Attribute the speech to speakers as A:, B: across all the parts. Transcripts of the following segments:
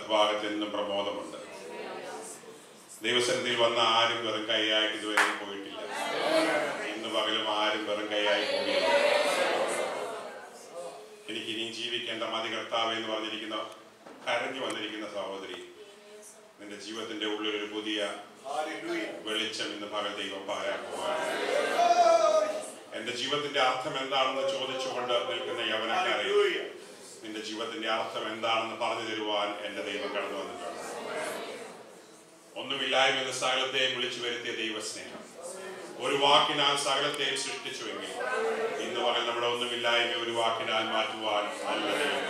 A: വലത്തുഭാഗത്ത് എന്നും പ്രമോദമുണ്ട് ദൈവസന്നിധിയിൽ വന്ന ആരും വെറും കൈയായിട്ട് ഇതുവരെ പോയിട്ടില്ല ഇന്ന് പകലും ആരും വെറും കൈയായി പോയില്ല എനിക്ക് ഇനിയും ജീവിക്കേണ്ട മതി കർത്താവ് എന്ന് പറഞ്ഞിരിക്കുന്ന കരഞ്ഞു വന്നിരിക്കുന്ന സഹോദരി നിന്റെ ജീവിതത്തിന്റെ ഉള്ളിൽ ഒരു പുതിയ വെളിച്ചം ഇന്ന് പകൽ ദൈവം പാരാക്കുവാണ് എന്റെ ജീവിതത്തിന്റെ അർത്ഥം എന്താണെന്ന് ചോദിച്ചുകൊണ്ട് നിൽക്കുന്ന യവനക്കാരെ നിന്റെ ജീവിതത്തിന്റെ അർത്ഥം എന്താണെന്ന് പറഞ്ഞു തരുവാൻ എന്റെ ദൈവം കടന്നു വന്നിട്ടുണ്ട് ഒന്നുമില്ലായ്മ എന്ന സകലത്തെയും വിളിച്ചു വരുത്തിയ ദൈവസ്നേഹം ഒരു വാക്കിനാൽ സകലത്തെയും സൃഷ്ടിച്ചുവെങ്കിൽ ഇന്ന് പകൽ നമ്മുടെ ഒന്നുമില്ലായ്മ ഒരു വാക്കിനാൽ മാറ്റുവാൻ നല്ല ദൈവം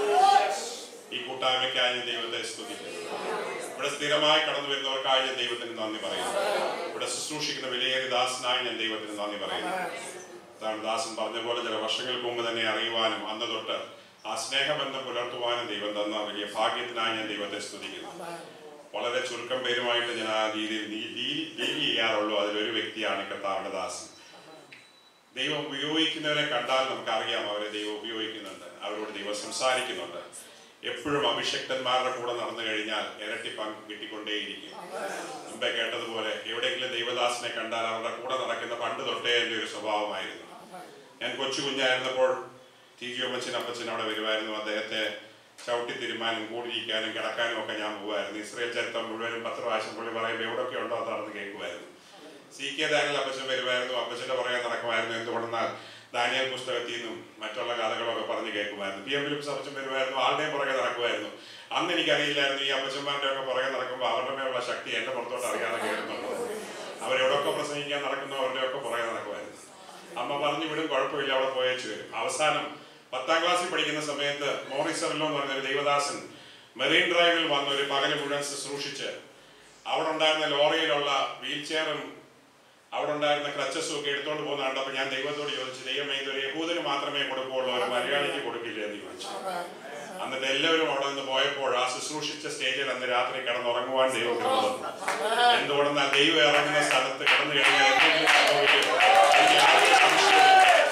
A: ഈ കൂട്ടായ്മയ്ക്കായി ഞാൻ ദൈവത്തെ സ്തുതിക്കുന്നു ഇവിടെ സ്ഥിരമായി കടന്നു വരുന്നവർക്കായി ഞാൻ ദൈവത്തിന് നന്ദി പറയുന്നു ഇവിടെ ശുശ്രൂഷിക്കുന്ന വിലയേറിയ ദാസനായി ഞാൻ ദൈവത്തിന് നന്ദി പറയുന്നു അതാണ് ദാസൻ പറഞ്ഞ പോലെ ചില വർഷങ്ങൾക്ക് മുമ്പ് തന്നെ അറിയുവാനും അന്ന് തൊട്ട് ആ സ്നേഹബന്ധം പുലർത്തുവാനും ദൈവം തന്ന വലിയ ഭാഗ്യത്തിനായി ഞാൻ ദൈവത്തെ സ്തുതിക്കുന്നു വളരെ ചുരുക്കം പേരുമായിട്ട് ഞാൻ ആ രീതിയിൽ ഡീൽ ചെയ്യാറുള്ളൂ അതിലൊരു വ്യക്തിയാണ് കർത്താവിന്റെ ദാസൻ ദൈവം ഉപയോഗിക്കുന്നവരെ കണ്ടാൽ നമുക്കറിയാം അവരെ ദൈവം ഉപയോഗിക്കുന്നുണ്ട് അവരോട് ദൈവം സംസാരിക്കുന്നുണ്ട് എപ്പോഴും അഭിഷക്തന്മാരുടെ കൂടെ നടന്നു കഴിഞ്ഞാൽ ഇരട്ടി പങ്ക് കിട്ടിക്കൊണ്ടേയിരിക്കും മുമ്പേ കേട്ടതുപോലെ എവിടെയെങ്കിലും ദൈവദാസനെ കണ്ടാൽ അവരുടെ കൂടെ നടക്കുന്ന പണ്ട് തൊട്ടേ എൻ്റെ ഒരു സ്വഭാവമായിരുന്നു ഞാൻ കൊച്ചു കുഞ്ഞായിരുന്നപ്പോൾ ടി ജി അമ്മച്ചൻ അപ്പച്ചൻ അവിടെ വരുമായിരുന്നു അദ്ദേഹത്തെ ചവിട്ടി തിരുമാനും കൂടിയിരിക്കാനും കിടക്കാനും ഒക്കെ ഞാൻ പോകുമായിരുന്നു ഇസ്രയേൽ ചരിത്രം മുഴുവനും പത്ത് പ്രാവശ്യം പുള്ളി പറയുമ്പോൾ എവിടെയൊക്കെ ഉണ്ടോ അത് നടന്ന് കേൾക്കുമായിരുന്നു സി കെ ദാനിൽ അപ്പച്ചൻ വരുമായിരുന്നു അപ്പച്ചന്റെ പുറകെ നടക്കുമായിരുന്നു എന്തുകൊണ്ടെന്നാൽ ദാനിയൽ പുസ്തകത്തിൽ നിന്നും മറ്റുള്ള കഥകളൊക്കെ പറഞ്ഞ് കേൾക്കുമായിരുന്നു പി എം ഫിലിപ്സ് അപ്പച്ചൻ വരുമായിരുന്നു ആളുടെയും പുറകെ നടക്കുമായിരുന്നു അന്ന് എനിക്കറിയില്ലായിരുന്നു ഈ അപ്പച്ചന്മാരുടെ ഒക്കെ പുറകെ നടക്കുമ്പോൾ അവരുടെ മേലുള്ള ശക്തി എന്റെ പുറത്തോട്ട് അറിയാതെ കയറുന്നുള്ളത് അവരെവിടെയൊക്കെ പ്രസംഗിക്കാൻ നടക്കുന്നു അവരുടെ ഒക്കെ പുറകെ നടക്കുമായിരുന്നു അമ്മ പറഞ്ഞു വിടും കുഴപ്പമില്ല അവിടെ പോയേച്ചു വരും അവസാനം പത്താം ക്ലാസ്സിൽ പഠിക്കുന്ന സമയത്ത് മോറിസറിലോ എന്ന് പറഞ്ഞ ഒരു ദൈവദാസൻ മെറീൻ ഡ്രൈവിൽ വന്ന് ഒരു പകല് മുഴുവൻ ശുശ്രൂഷിച്ച് അവിടെ ഉണ്ടായിരുന്ന ലോറിയിലുള്ള വീൽ ചെയറും അവിടെ ഉണ്ടായിരുന്ന ക്രച്ചസും ഒക്കെ എടുത്തോണ്ട് പോകുന്ന കണ്ടപ്പോൾ ഞാൻ ദൈവത്തോട് ചോദിച്ചു ദൈവമേ ഇതൊരു യഹൂദന് മാത്രമേ കൊടുക്കുള്ളൂ ഒരു മലയാളിക്ക് കൊടുക്കില്ല എന്ന് ചോദിച്ചു എന്നിട്ട് എല്ലാവരും അവിടെ നിന്ന് പോയപ്പോൾ ആ ശുശ്രൂഷിച്ച സ്റ്റേജിൽ അന്ന് രാത്രി കിടന്നുറങ്ങുവാൻ ദൈവം കൃപ തന്നു. എന്തുകൊണ്ടെന്നാൽ ദൈവം ഇറങ്ങുന്ന സ്ഥലത്ത് കിടന്നു കഴിഞ്ഞാൽ എന്തെങ്കിലും സംഭവിക്കും എനിക്ക് യാതൊരു സംശയവുമില്ല.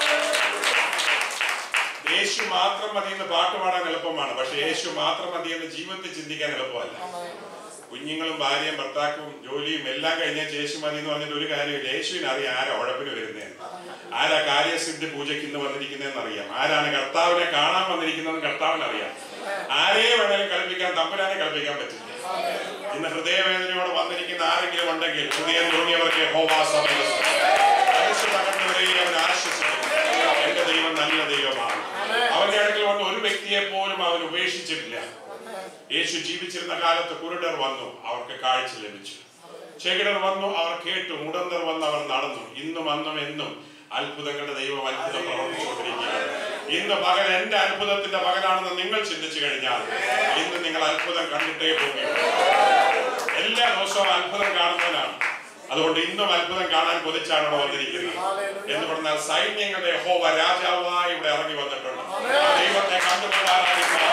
A: യേശു മാത്രം മതി എന്ന് പാട്ട് പാടാൻ എളുപ്പമാണ് പക്ഷെ യേശു മാത്രം മതി എന്ന് ജീവിതത്തിൽ ചിന്തിക്കാൻ എളുപ്പമല്ല കുഞ്ഞുങ്ങളും ഭാര്യയും ഭർത്താക്കും ജോലിയും എല്ലാം കഴിഞ്ഞ യേശു മതി എന്ന് പറഞ്ഞിട്ട് ഒരു കാര്യമില്ല യേശുവിന് അറിയാം ആരാ ഉഴപ്പിന് വരുന്നതെന്ന് ആരാ കാര്യസിദ്ധി പൂജയ്ക്ക് ഇന്ന് വന്നിരിക്കുന്നതെന്ന് അറിയാം ആരാണ് കർത്താവിനെ കാണാൻ വന്നിരിക്കുന്നതെന്ന് കർത്താവിന് അറിയാം ആരെ വേണേലും കളിപ്പിക്കാൻ തമ്പുരാനെ കളിപ്പിക്കാൻ പറ്റില്ല ഇന്ന് ഹൃദയവേദനയോടെ വന്നിരിക്കുന്ന ആരെങ്കിലും ഉണ്ടെങ്കിൽ ഹൃദയം തുടങ്ങിയവർക്ക് തകർന്നവരെയും അവൻ ആശ്വസിക്കും എന്റെ ദൈവം നല്ല ദൈവമാണ് അവന്റെ അടുക്കൽ വന്ന് ഒരു വ്യക്തിയെ പോലും അവൻ ഉപേക്ഷിച്ചിട്ടില്ല യേശു ജീവിച്ചിരുന്ന കാലത്ത് കുരുടർ വന്നു അവർക്ക് കാഴ്ച ലഭിച്ചു ചെകിടർ വന്നു അവർ കേട്ടു മുടന്തർ വന്ന് അവർ നടന്നു ഇന്നും അന്നും എന്നും അത്ഭുതങ്ങളുടെ ദൈവം അത്ഭുതം പ്രവർത്തിച്ചുകൊണ്ടിരിക്കുകയാണ് ഇന്ന് പകൽ എന്റെ അത്ഭുതത്തിന്റെ പകലാണെന്ന് നിങ്ങൾ ചിന്തിച്ചു കഴിഞ്ഞാൽ ഇന്ന് നിങ്ങൾ അത്ഭുതം കണ്ടിട്ടേ പോകുകയുള്ളൂ എല്ലാ ദിവസവും അത്ഭുതം കാണുന്നതിനാണ് അതുകൊണ്ട് ഇന്നും അത്ഭുതം കാണാൻ കൊതിച്ചാണ് ഇവിടെ വന്നിരിക്കുന്നത് എന്ന് പറഞ്ഞാൽ സൈന്യങ്ങളുടെ ഹോവ രാജാവായി ഇവിടെ ഇറങ്ങി വന്നിട്ടുണ്ട് ആ ദൈവത്തെ കണ്ടുകൊണ്ടാണ്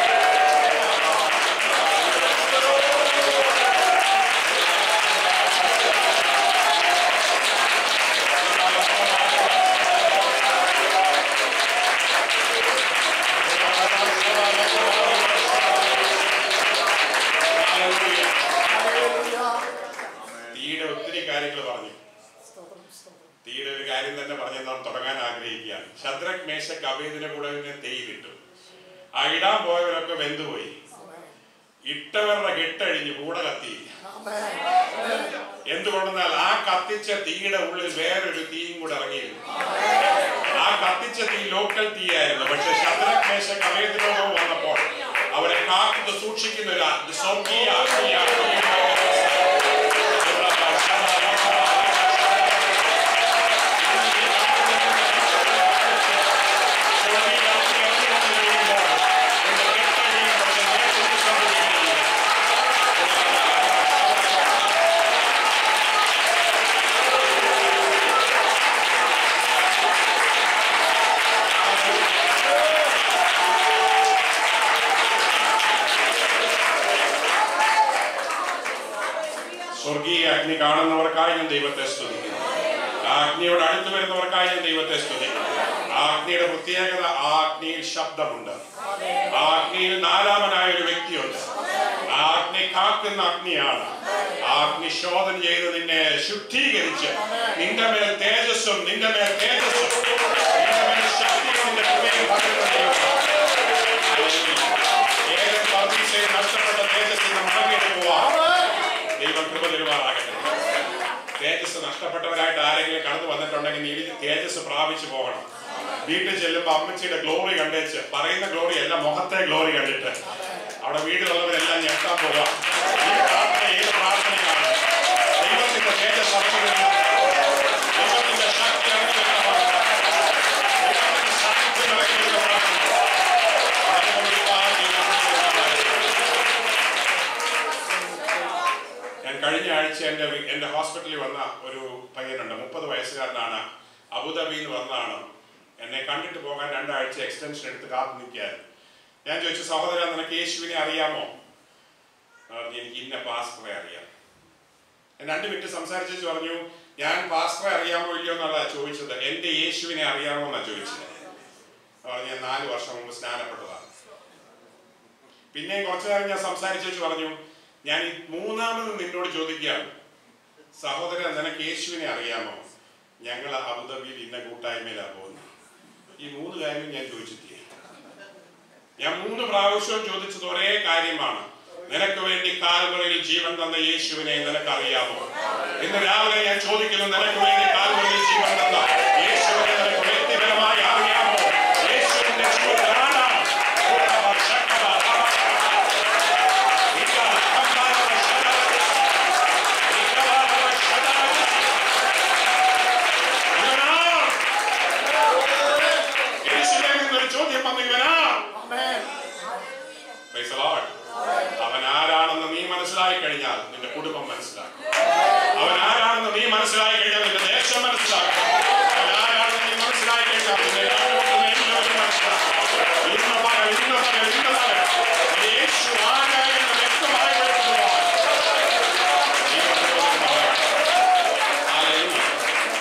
A: തീയുടെ ഒത്തിരി കാര്യങ്ങൾ പറഞ്ഞു തീയുടെ ഒരു കാര്യം തന്നെ പറഞ്ഞ് നാം തുടങ്ങാൻ ആഗ്രഹിക്കുകയാണ് ശദ്രക് മേശക്ക് അഭേദിനെ കൂടെ നിന്ന് തീ കിട്ടും ആ ഇടാൻ പോയവരൊക്കെ വെന്തുപോയി ഇട്ടവരുടെ കെട്ടഴിഞ്ഞ് കൂടെ കത്തിയില്ല എന്തുകൊണ്ടെന്നാൽ ആ കത്തിച്ച തീയുടെ ഉള്ളിൽ വേറൊരു തീയും കൂടെ ഇറങ്ങിയിരുന്നു ആ കത്തിച്ച തീ ലോക്കൽ തീയായിരുന്നു പക്ഷെ ശദ്രക് മേശക്ക് അഭേദിനോട് വന്നപ്പോൾ അവരെ കാക്കുന്നത് സൂക്ഷിക്കുന്ന ഒരു സ്വർഗീയ അഗ്നിയാണ് സ്വർഗീയ അഗ്നി കാണുന്നവർക്കായി ഞാൻ ദൈവത്തെ സ്തുതിക്കുന്നു ആ അഗ്നിയോട് അടുത്ത് വരുന്നവർക്കായി ഞാൻ ദൈവത്തെ സ്തുതിക്കുന്നു ആ അഗ്നിയുടെ പ്രത്യേകത ആ അഗ്നിയിൽ ശബ്ദമുണ്ട് ആ അഗ്നിയിൽ നാലാമനായ ഒരു വ്യക്തിയുണ്ട് കത്തുന്ന അഗ്നിയാണ് ആ അഗ്നി ശോധന ചെയ്ത് നിന്നെ ശുദ്ധീകരിച്ച് നിന്റെ മേൽ തേജസ്സും നിന്റെ മേൽ തേജസ്സും നിന്റെ മേൽ ശക്തിയും നിന്റെ കൃപയും പകരുന്ന ദൈവമാണ്. ഏതൊരു പർദീസയിൽ നഷ്ടപ്പെട്ട തേജസ്സിനെ മടങ്ങിയെടുക്കുവാൻ ദൈവം കൃപ തരുമാറാകട്ടെ തേജസ് നഷ്ടപ്പെട്ടവരായിട്ട് ആരെങ്കിലും കടന്നു വന്നിട്ടുണ്ടെങ്കിൽ നീ തേജസ് പ്രാപിച്ചു പോകണം വീട്ടിൽ ചെല്ലുമ്പോ അമ്മച്ചിയുടെ ഗ്ലോറി കണ്ടേച്ച് പറയുന്ന ഗ്ലോറി അല്ല മുഖത്തെ ഗ്ലോറി കണ്ടിട്ട് അവിടെ വീട്ടിലുള്ളവരെല്ലാം ഞെട്ടാൻ പോവാം ഈ പ്രാർത്ഥന ഏത് പ്രാർത്ഥനയാണ് ദൈവത്തിന്റെ തേജസ് ഇറങ്ങി വരുന്ന ദൈവത്തിന്റെ ശക്തി ഇറങ്ങി വരുന്ന പ്രാർത്ഥന. ദൈവത്തിന്റെ സാന്നിധ്യം ഇറങ്ങി വരുന്ന പ്രാർത്ഥന. അതുകൊണ്ട് ഈ പ്രാർത്ഥന ഞാൻ കഴിഞ്ഞ ആഴ്ച എൻ്റെ വി- എൻ്റെ ഹോസ്പിറ്റലിൽ വന്ന ഒരു പയ്യനുണ്ട് മുപ്പത് വയസ്സുകാരനാണ് അബുദാബിയിൽ നിന്ന് വന്നതാണ് എന്നെ കണ്ടിട്ട് പോകാൻ രണ്ടാഴ്ച എക്സ്റ്റൻഷൻ എടുത്ത് കാത്തു നിൽക്കുകയായിരുന്നു ഞാൻ ചോദിച്ചു സഹോദരൻ നിനക്ക് യേശുവിനെ അറിയാമോ അവൻ പറഞ്ഞു എനിക്ക് ഇന്ന പാസ്റ്ററെ അറിയാം ഞാൻ രണ്ട് മിനിറ്റ് സംസാരിച്ചു പറഞ്ഞു ഞാൻ പാസ്റ്ററെ അറിയാമോ ഇല്ലയോ എന്നുള്ള ചോദിച്ചത് എൻ്റെ യേശുവിനെ അറിയാമോ എന്നാണ് ചോദിച്ചത് അവൻ പറഞ്ഞു ഞാൻ നാല് വർഷം മുമ്പ് സ്നാനപ്പെട്ടതാണ് പിന്നെയും കുറച്ചു നേരം ഞാൻ സംസാരിച്ചു പറഞ്ഞു ഞാൻ ഈ മൂന്നാമത് നിന്നോട് ചോദിക്കുകയാണ് സഹോദരൻ നിനക്ക് യേശുവിനെ അറിയാമോ ഞങ്ങൾ അബുദാബിയിൽ ഇന്ന കൂട്ടായ്മയിലാണ് പോകുന്നത് ഈ മൂന്ന് കാര്യം ഞാൻ ചോദിച്ചിട്ടില്ല ഞാൻ മൂന്ന് പ്രാവശ്യവും ചോദിച്ചത് ഒരേ കാര്യമാണ് നിനക്ക് വേണ്ടി കാൽവറയിൽ ജീവൻ തന്ന യേശുവിനെ നിനക്ക് അറിയാമോ ഇന്ന് രാവിലെ ഞാൻ ചോദിക്കുന്നു നിനക്ക് വേണ്ടി കാൽവറയിൽ ജീവൻ തന്ന യേശുവിനെ നിനക്ക് വ്യക്തിപരമായി അറിയാമോ യേശുവിന്റെ ജീവൻ ആരാണ് ശക്തത ചോദ്യം വന്നിവനാ അവൻ ആരാണെന്ന് നീ മനസ്സിലായി കഴിഞ്ഞാൽ നിന്റെ കുടുംബം മനസ്സിലാക്കും അവൻ ആരാണെന്ന് നീ മനസ്സിലായി കഴിഞ്ഞാൽ നിന്റെ ദേശം മനസ്സിലാക്കും അവൻ ആരാണെന്ന് നീ മനസ്സിലായി കഴിഞ്ഞാൽ നിന്റെ നാട്ടുകാർക്ക് എല്ലാവരും മനസ്സിലാക്കും ഇന്ന് പകൽ ഇന്ന് പകൽ ഇന്ന് പകൽ യേശു ആരായെന്ന് വ്യക്തമായി വെളിപ്പെടുത്തുവാൻ ദൈവം ഹല്ലേലൂയ.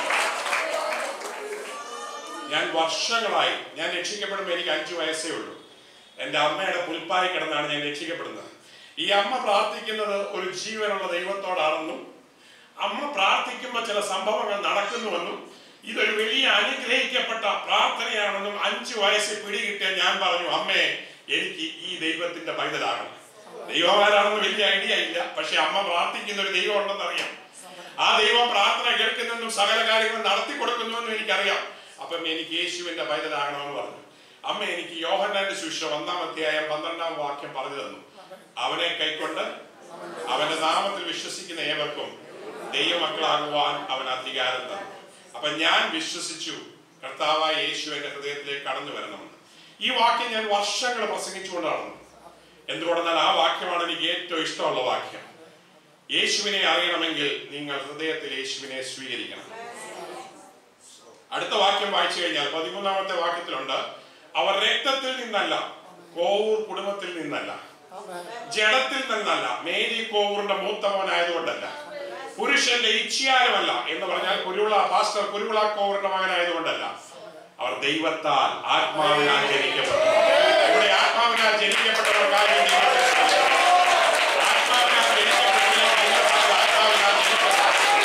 A: ഞാൻ വർഷങ്ങളായി ഞാൻ രക്ഷിക്കപ്പെടുമ്പോൾ എനിക്ക് അഞ്ചു വയസ്സേ ഉള്ളൂ എൻ്റെ അമ്മയുടെ പുൽപ്പായി കിടന്നാണ് ഞാൻ രക്ഷിക്കപ്പെടുന്നത് ഈ അമ്മ പ്രാർത്ഥിക്കുന്നത് ഒരു ജീവനുള്ള ദൈവത്തോടാണെന്നും അമ്മ പ്രാർത്ഥിക്കുമ്പോൾ ചില സംഭവങ്ങൾ നടക്കുന്നുവെന്നും ഇതൊരു വലിയ അനുഗ്രഹിക്കപ്പെട്ട പ്രാർത്ഥനയാണെന്നും അഞ്ചു വയസ്സിൽ പിടികിട്ടിയ ഞാൻ പറഞ്ഞു അമ്മേ എനിക്ക് ഈ ദൈവത്തിന്റെ പൈതലാകണം ദൈവമാരാണെന്ന് വലിയ ഐഡിയ ഇല്ല പക്ഷെ അമ്മ പ്രാർത്ഥിക്കുന്ന ഒരു ദൈവം ഉണ്ടെന്ന് അറിയാം ആ ദൈവം പ്രാർത്ഥന കേൾക്കുന്നെന്നും സകല കാര്യങ്ങളും നടത്തി കൊടുക്കുന്നുവെന്നും എനിക്കറിയാം അപ്പം എനിക്ക് യേശുവിന്റെ പൈതലാകണമെന്ന് പറഞ്ഞു അമ്മ എനിക്ക് യോഹന്നാന്റെ ശുശ്ര ഒന്നാം അധ്യായം പന്ത്രണ്ടാം വാക്യം പറഞ്ഞു തന്നു അവനെ കൈക്കൊണ്ട് അവന്റെ നാമത്തിൽ വിശ്വസിക്കുന്ന ഏവർക്കും ദൈവമക്കളാകുവാൻ അവൻ അധികാരം തന്നു അപ്പൊ ഞാൻ വിശ്വസിച്ചു കർത്താവായ യേശു എന്റെ ഹൃദയത്തിലേക്ക് കടന്നു വരണമെന്ന് ഈ വാക്യം ഞാൻ വർഷങ്ങൾ പ്രസംഗിച്ചുകൊണ്ട് നടന്നു എന്തുകൊണ്ടെന്നാൽ ആ വാക്യമാണ് എനിക്ക് ഏറ്റവും ഇഷ്ടമുള്ള വാക്യം യേശുവിനെ അറിയണമെങ്കിൽ നിങ്ങൾ ഹൃദയത്തിൽ യേശുവിനെ സ്വീകരിക്കണം അടുത്ത വാക്യം വായിച്ചു കഴിഞ്ഞാൽ പതിമൂന്നാമത്തെ വാക്യത്തിലുണ്ട് അവർ രക്തത്തിൽ നിന്നല്ല കോവൂർ കുടുംബത്തിൽ നിന്നല്ല ജഡത്തിൽ നിന്നല്ല മേരി കോവൂറിന്റെ മൂത്ത മോനായതുകൊണ്ടല്ല പുരുഷന്റെ ഇച്ഛയാലുമല്ല എന്ന് പറഞ്ഞാൽ കുരുവിള പാസ്റ്റർ കുരുവിള കോവൂറിന്റെ മകനായതുകൊണ്ടല്ല അവർ ദൈവത്താൽ ആത്മാവിനാൽ ജനിക്കപ്പെട്ടു ഇവിടെ ആത്മാവിനാൽ ജനിക്കപ്പെട്ടവർക്കായി ദൈവത്തെ സ്തുതിക്കുന്നു. ആത്മാവിനാൽ ജനിക്കപ്പെട്ടില്ല, ദൈവത്താൽ ആത്മാവിനാൽ ജനിക്കപ്പെട്ടു.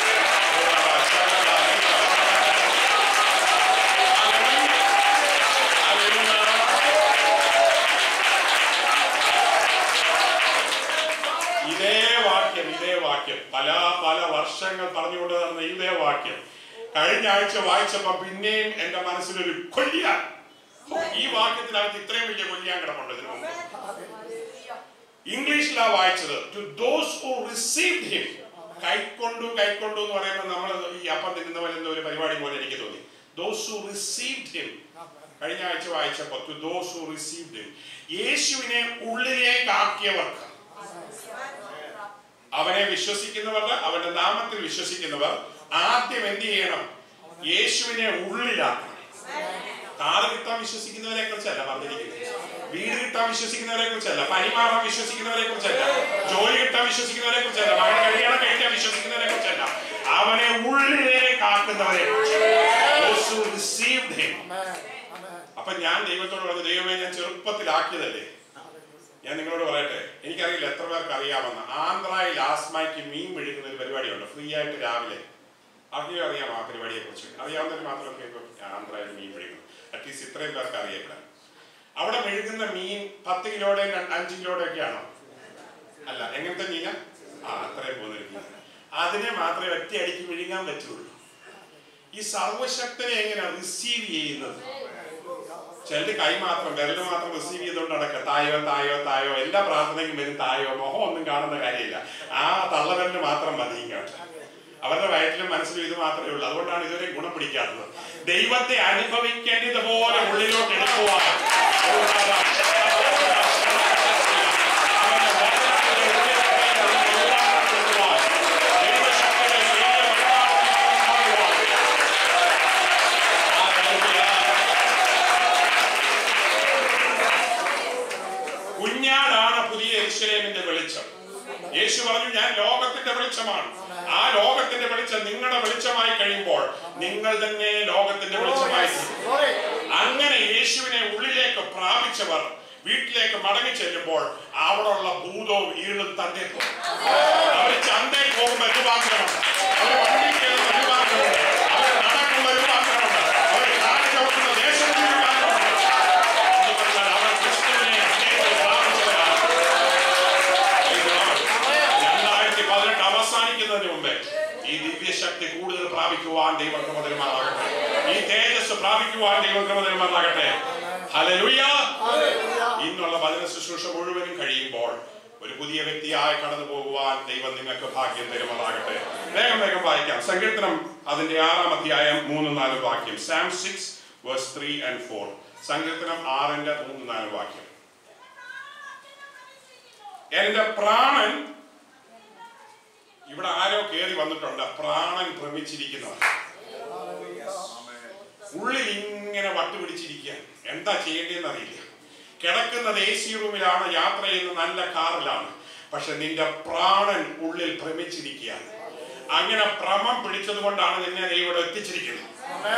A: ഇതേ വാക്യം ഇതേ വാക്യം പല പല വർഷങ്ങൾ പറഞ്ഞുകൊണ്ട് നടന്ന ഇതേ വാക്യം കഴിഞ്ഞ ആഴ്ച വായിച്ചപ്പോ പിന്നെയും എന്റെ മനസ്സിലൊരു കൊല്ലിയാൻ ഈ വാക്യത്തിനകത്ത് ഇത്രയും വലിയ കൊല്ലിയാൻ കിടപ്പുണ്ട് ഇതിനു മുമ്പ് ഇംഗ്ലീഷിലാ വായിച്ചത് to those who received him കൈക്കൊണ്ടു കൈക്കൊണ്ടു എന്ന് പറയുമ്പോൾ നമ്മൾ ഈ അപ്പം തിന്നുന്ന പോലെ എന്തോ ഒരു പരിപാടി പോലെ എനിക്ക് തോന്നി ദോസ് ഹു റിസീവ്ഡ് ഹിം കഴിഞ്ഞ ആഴ്ച വായിച്ചപ്പോൾ to those who received him യേശുവിനെ ഉള്ളിലേക്ക് ആക്കിയവർക്ക് അവനെ വിശ്വസിക്കുന്നവർ അവന്റെ നാമത്തിൽ വിശ്വസിക്കുന്നവർ ആദ്യം എന്ത് ചെയ്യണം യേശുവിനെ ഉള്ളിലാക്കണം കാറ് കിട്ടാൻ വിശ്വസിക്കുന്നവരെ കുറിച്ചല്ല പറഞ്ഞിരിക്കുന്നത് വീട് കിട്ടാൻ വിശ്വസിക്കുന്നവരെ കുറിച്ചല്ല പനി മാറാൻ വിശ്വസിക്കുന്നവരെ കുറിച്ചല്ല ജോലി കിട്ടാൻ വിശ്വസിക്കുന്നവരെ കുറിച്ചല്ല മകൻ കല്യാണം കഴിക്കാൻ വിശ്വസിക്കുന്നവരെ കുറിച്ചല്ല അവനെ ഉള്ളിലേക്ക് ആക്കുന്നവരെ അപ്പൊ ഞാൻ ദൈവത്തോട് പറഞ്ഞു ദൈവമേ ഞാൻ ചെറുപ്പത്തിലാക്കിയതല്ലേ ഞാൻ നിങ്ങളോട് പറയട്ടെ എനിക്കറിയില്ല എത്ര പേർക്ക് അറിയാമെന്ന് ആന്ധ്ര ലാസ്മായ്ക്ക് മീൻ മെഴുകുന്ന ഒരു പരിപാടിയുണ്ട് ഫ്രീ ആയിട്ട് രാവിലെ അറിയോ അറിയാം ആ പരിപാടിയെ കുറിച്ച് അറിയാവുന്നവർ മാത്രമൊക്കെ ഇപ്പം ആന്ധ്രയിൽ മീൻ മെഴുകുന്നു അറ്റ്ലീസ്റ്റ് ഇത്രയും പേർക്ക് അറിയപ്പെടാം അവിടെ മെഴുകുന്ന മീൻ പത്ത് കിലോയുടെ അഞ്ച് കിലോയുടെ ഒക്കെ ആണോ അല്ല എങ്ങനത്തെ മീന ആ അത്രയും പോകുന്ന ഒരു മീൻ അതിനെ മാത്രമേ ഒറ്റയടിക്ക് വിഴുങ്ങാൻ പറ്റുള്ളൂ ഈ സർവശക്തനെ എങ്ങനെ റിസീവ് ചെയ്യുന്നത് ചിലര് കൈ മാത്രം വിരല് മാത്രം റിസീവ് ചെയ്തുകൊണ്ട് നടക്കുക തായോ തായോ തായോ എല്ലാ പ്രാർത്ഥനയ്ക്കും വരും തായോ മുഖം ഒന്നും കാണുന്ന കാര്യമില്ല ആ തള്ളവിരല് മാത്രം മതി ഇങ്ങോട്ട് അവരുടെ വയറ്റിലും മനസ്സിലും ഇത് മാത്രമേ ഉള്ളൂ അതുകൊണ്ടാണ് ഇതുവരെ ഗുണം പിടിക്കാത്തത് ദൈവത്തെ അനുഭവിക്കേണ്ടതുപോലെ ഉള്ളിലോട്ട് എടുക്കുവാൻ അവന്റെ വചനത്തിന്റെ ഉള്ളിലേക്ക് അവന്റെ ഉള്ളാർന്നു കൊണ്ടുപോകാൻ, ദൈവശക്തിയുടെ വലിയ വഴിപാടുകൾ Hallelujah. കുഞ്ഞാടാണ് പുതിയ യെരൂശലേമിന്റെ വെളിച്ചം യേശു പറഞ്ഞു ഞാൻ ലോകത്തിന്റെ വെളിച്ചമാണ് ആ ലോകത്തിന്റെ വെളിച്ചം നിങ്ങളുടെ വെളിച്ചമായി കഴിയുമ്പോൾ നിങ്ങൾ തന്നെ ലോകത്തിന്റെ വെളിച്ചമായി തീരും. അങ്ങനെ യേശുവിനെ ഉള്ളിലേക്ക് പ്രാപിച്ചവർ വീട്ടിലേക്ക് മടങ്ങി ചെല്ലുമ്പോൾ അവിടെയുള്ള ഭൂതവും ഈളും തന്നെ പോകും അവർ ചന്തയിൽ പോകുമ്പോൾ രൂപാന്തരമുണ്ട് അവർ വണ്ടി കയറുന്ന രൂപാന്തരമുണ്ട് അവർ നടക്കുന്ന രൂപാന്തരമുണ്ട് അവർ കാല് ചവിട്ടുന്ന ദേശത്തിന് രൂപാന്തരമുണ്ട് എന്ന് പറഞ്ഞാൽ അവർ ക്രിസ്തുവിനെ ഹൃദയത്തിൽ പ്രാപിച്ചവരാണ് രണ്ടായിരത്തി പതിനെട്ട് അവസാനിക്കുന്നതിന് മുമ്പേ ഈ ദിവ്യശക്തി കൂടുതൽ പ്രാപിക്കുവാൻ ദൈവം ക്രമതരമാകട്ടെ ഈ തേജസ് പ്രാപിക്കുവാൻ ദൈവം ക്രമതരമാകട്ടെ ഹല്ലേലൂയ ഇന്നുള്ള വചന ശുശ്രൂഷ മുഴുവനും കഴിയുമ്പോൾ ഒരു പുതിയ വ്യക്തിയായി കടന്നു പോകുവാൻ ദൈവം നിങ്ങൾക്ക് ഭാഗ്യം തരുമാറാകട്ടെ വേഗം വേഗം വായിക്കാം സങ്കീർത്തനം അതിന്റെ ആറാം അധ്യായം മൂന്ന് നാല് വാക്യം psalm six verse three and four സങ്കീർത്തനം ആറിന്റെ മൂന്ന് നാല് വാക്യം എന്റെ പ്രാണൻ ഇവിടെ ആരോ കയറി വന്നിട്ടുണ്ട് പ്രാണൻ ഭ്രമിച്ചിരിക്കുന്നവർ ഉള്ളിൽ ഇങ്ങനെ വട്ടുപിടിച്ചിരിക്കുകയാണ് എന്താ ചെയ്യേണ്ടതെന്ന് അറിയില്ല കിടക്കുന്നത് എ സി റൂമിലാണ് യാത്ര ചെയ്യുന്ന നല്ല കാറിലാണ് പക്ഷെ നിന്റെ പ്രാണൻ ഉള്ളിൽ ഭ്രമിച്ചിരിക്കുകയാണ് അങ്ങനെ ഭ്രമം പിടിച്ചത് കൊണ്ടാണ് നിന്നെ ദൈവം ഇവിടെ എത്തിച്ചിരിക്കുന്നത്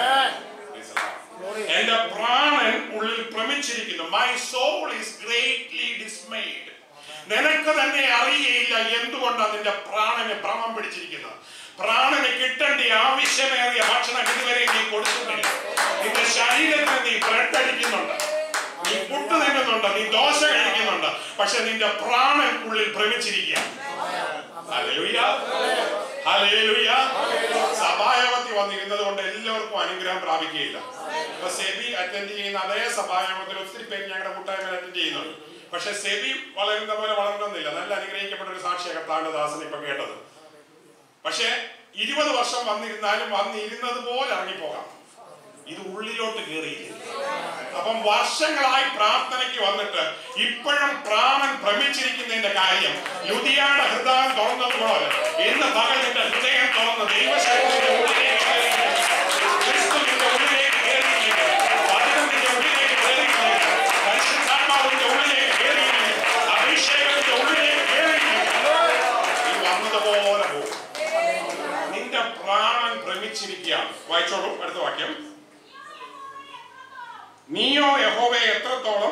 A: എന്റെ പ്രാണൻ ഉള്ളിൽ ഭ്രമിച്ചിരിക്കുന്നു my soul is greatly dismayed നിനക്ക് തന്നെ അറിയയില്ല എന്തുകൊണ്ടാണ് നിന്റെ പ്രാണന് ഭ്രമം പിടിച്ചിരിക്കുന്നത് പ്രാണന് കിട്ടേണ്ട ആവശ്യമേറിയ ഭക്ഷണം ഇതുവരെ നീ കൊടുക്കുന്നില്ല നിന്റെ ശരീരത്തിന് നീ ബ്രെഡ് അടിക്കുന്നുണ്ട് നീ പുട്ട് തിന്നുന്നുണ്ട് നീ ദോശ കഴിക്കുന്നുണ്ട് പക്ഷെ നിന്റെ പ്രാണൻ ഉള്ളിൽ ഭ്രമിച്ചിരിക്കുക ഹല്ലേലൂയ ഹല്ലേലൂയ സഭായോഗത്തിൽ വന്നിരുന്നത് കൊണ്ട് എല്ലാവർക്കും അനുഗ്രഹം പ്രാപിക്കുകയില്ല ഇപ്പൊ സെബി അറ്റൻഡ് ചെയ്യുന്ന അതേ സഭായോഗത്തിൽ ഒത്തിരി പേര് ഞങ്ങളുടെ കൂട്ടായ്മ അറ്റൻഡ് ചെയ്യുന്നുണ്ട് പക്ഷെ സെബി വളരുന്ന പോലെ വളരണമെന്നില്ല നല്ല അനുഗ്രഹിക്കപ്പെട്ട ഒരു സാക്ഷിയ കർത്താവിന്റെ ദാസൻ ഇപ്പൊ കേട്ടത് പക്ഷെ ഇരുപത് വർഷം വന്നിരുന്നാലും വന്നിരുന്നത് പോലെ ഇറങ്ങിപ്പോകാം ഇത് ഉള്ളിലോട്ട് കയറിയില്ല അപ്പം വർഷങ്ങളായി പ്രാർത്ഥനയ്ക്ക് വന്നിട്ട് ഇപ്പോഴും പ്രാണൻ ഭ്രമിച്ചിരിക്കുന്നതിന്റെ കാര്യം ലുതിയാടെ ഹൃദയം തുറന്നതുപോലെ ഇന്ന് പകൽ നിന്റെ ഹൃദയം തുറന്ന് ദൈവശക്തിയുടെ ഉള്ളിലേക്ക് കയറിയിരിക്കുന്നു. ക്രിസ്തു നിന്റെ ഉള്ളിലേക്ക് കയറിയിരിക്കുന്നു. വചനം നിന്റെ ഉള്ളിലേക്ക് കയറിയിരിക്കുന്നു. പരിശുദ്ധാത്മാവിന്റെ ഉള്ളിലേക്ക് കയറിയിരിക്കുന്നു. അഭിഷേകത്തിന്റെ ഉള്ളിലേക്ക് കയറിയിരിക്കുന്നു. നീ വന്നതുപോലെ പോകും നിന്റെ പ്രാണൻ ഭ്രമിച്ചിരിക്കുകയാണ് വായിച്ചോളൂ അടുത്ത വാക്യം നീയോ യഹോവയെ എത്രത്തോളം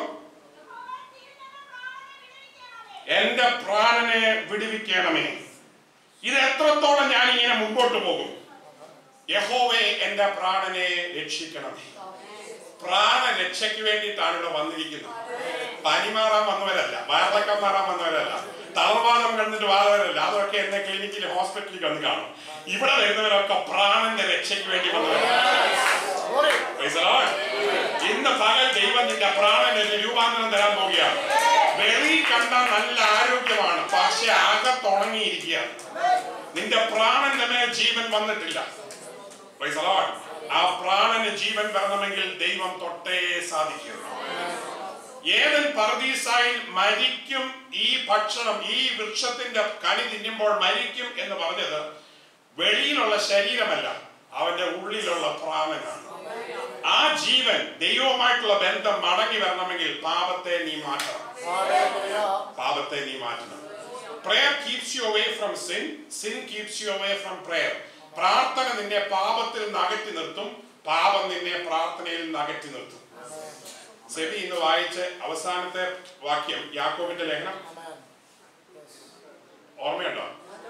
A: എന്റെ പ്രാണനെ വിടുവിക്കണമേ ഇത് എത്രത്തോളം ഞാൻ ഇങ്ങനെ മുമ്പോട്ട് പോകും യഹോവെ എന്റെ പ്രാണനെ രക്ഷിക്കണമേ പ്രാണരക്ഷയ്ക്ക് വേണ്ടിയിട്ടാണ് ഇവിടെ വന്നിരിക്കുന്നത് പനി മാറാൻ വന്നവരല്ല വയറിളക്കം മാറാൻ വന്നവരല്ല തളർവാദം കണ്ടിട്ട് വാദവരല്ല അതൊക്കെ എന്നെ ക്ലിനിക്കിൽ ഹോസ്പിറ്റലിൽ വന്ന് കാണും ഇവിടെ വരുന്നവരൊക്കെ പ്രാണന്റെ രക്ഷയ്ക്ക് വേണ്ടി വന്നവരാണ് Praise the Lord. ഇന്ന് പകൽ ദൈവം നിന്റെ പ്രാണന് ഒരു രൂപാന്തരം തരാൻ പോവുകയാണ് വെളി കണ്ട നല്ല ആരോഗ്യമാണ് പക്ഷെ അകത്തുണങ്ങിയിരിക്കുകയാണ് നിന്റെ പ്രാണന്റെ മേൽ ജീവൻ വന്നിട്ടില്ല Praise the Lord. ആ പ്രാണന് ജീവൻ വരണമെങ്കിൽ ദൈവം തൊട്ടേ സാധിക്കും ഏതൻ പറദീസായിൽ മരിക്കും ഈ ഭക്ഷണം ഈ വൃക്ഷത്തിന്റെ കനി തിന്നുമ്പോൾ മരിക്കും എന്ന് പറഞ്ഞത് വെളിയിലുള്ള ശരീരമല്ല അവന്റെ ഉള്ളിലുള്ള പ്രാണനാണ് ആ ജീവൻ ദൈവവുമായിട്ടുള്ള ബന്ധം മടങ്ങി വരണമെങ്കിൽ പാപത്തെ നീ മാറ്റണം പാപത്തെ നീ മാറ്റണം prayer keeps you away from sin sin keeps you away from prayer പ്രാർത്ഥന നിന്നെ പാപത്തിൽ നിന്ന് അകറ്റി നിർത്തും പാപം നിന്നെ പ്രാർത്ഥനയിൽ നിന്ന് അകറ്റി നിർത്തും സെബി ഇന്ന് വായിച്ച അവസാനത്തെ വാക്യം യാക്കോബിന്റെ ലേഖനം ഓർമ്മയുണ്ടോ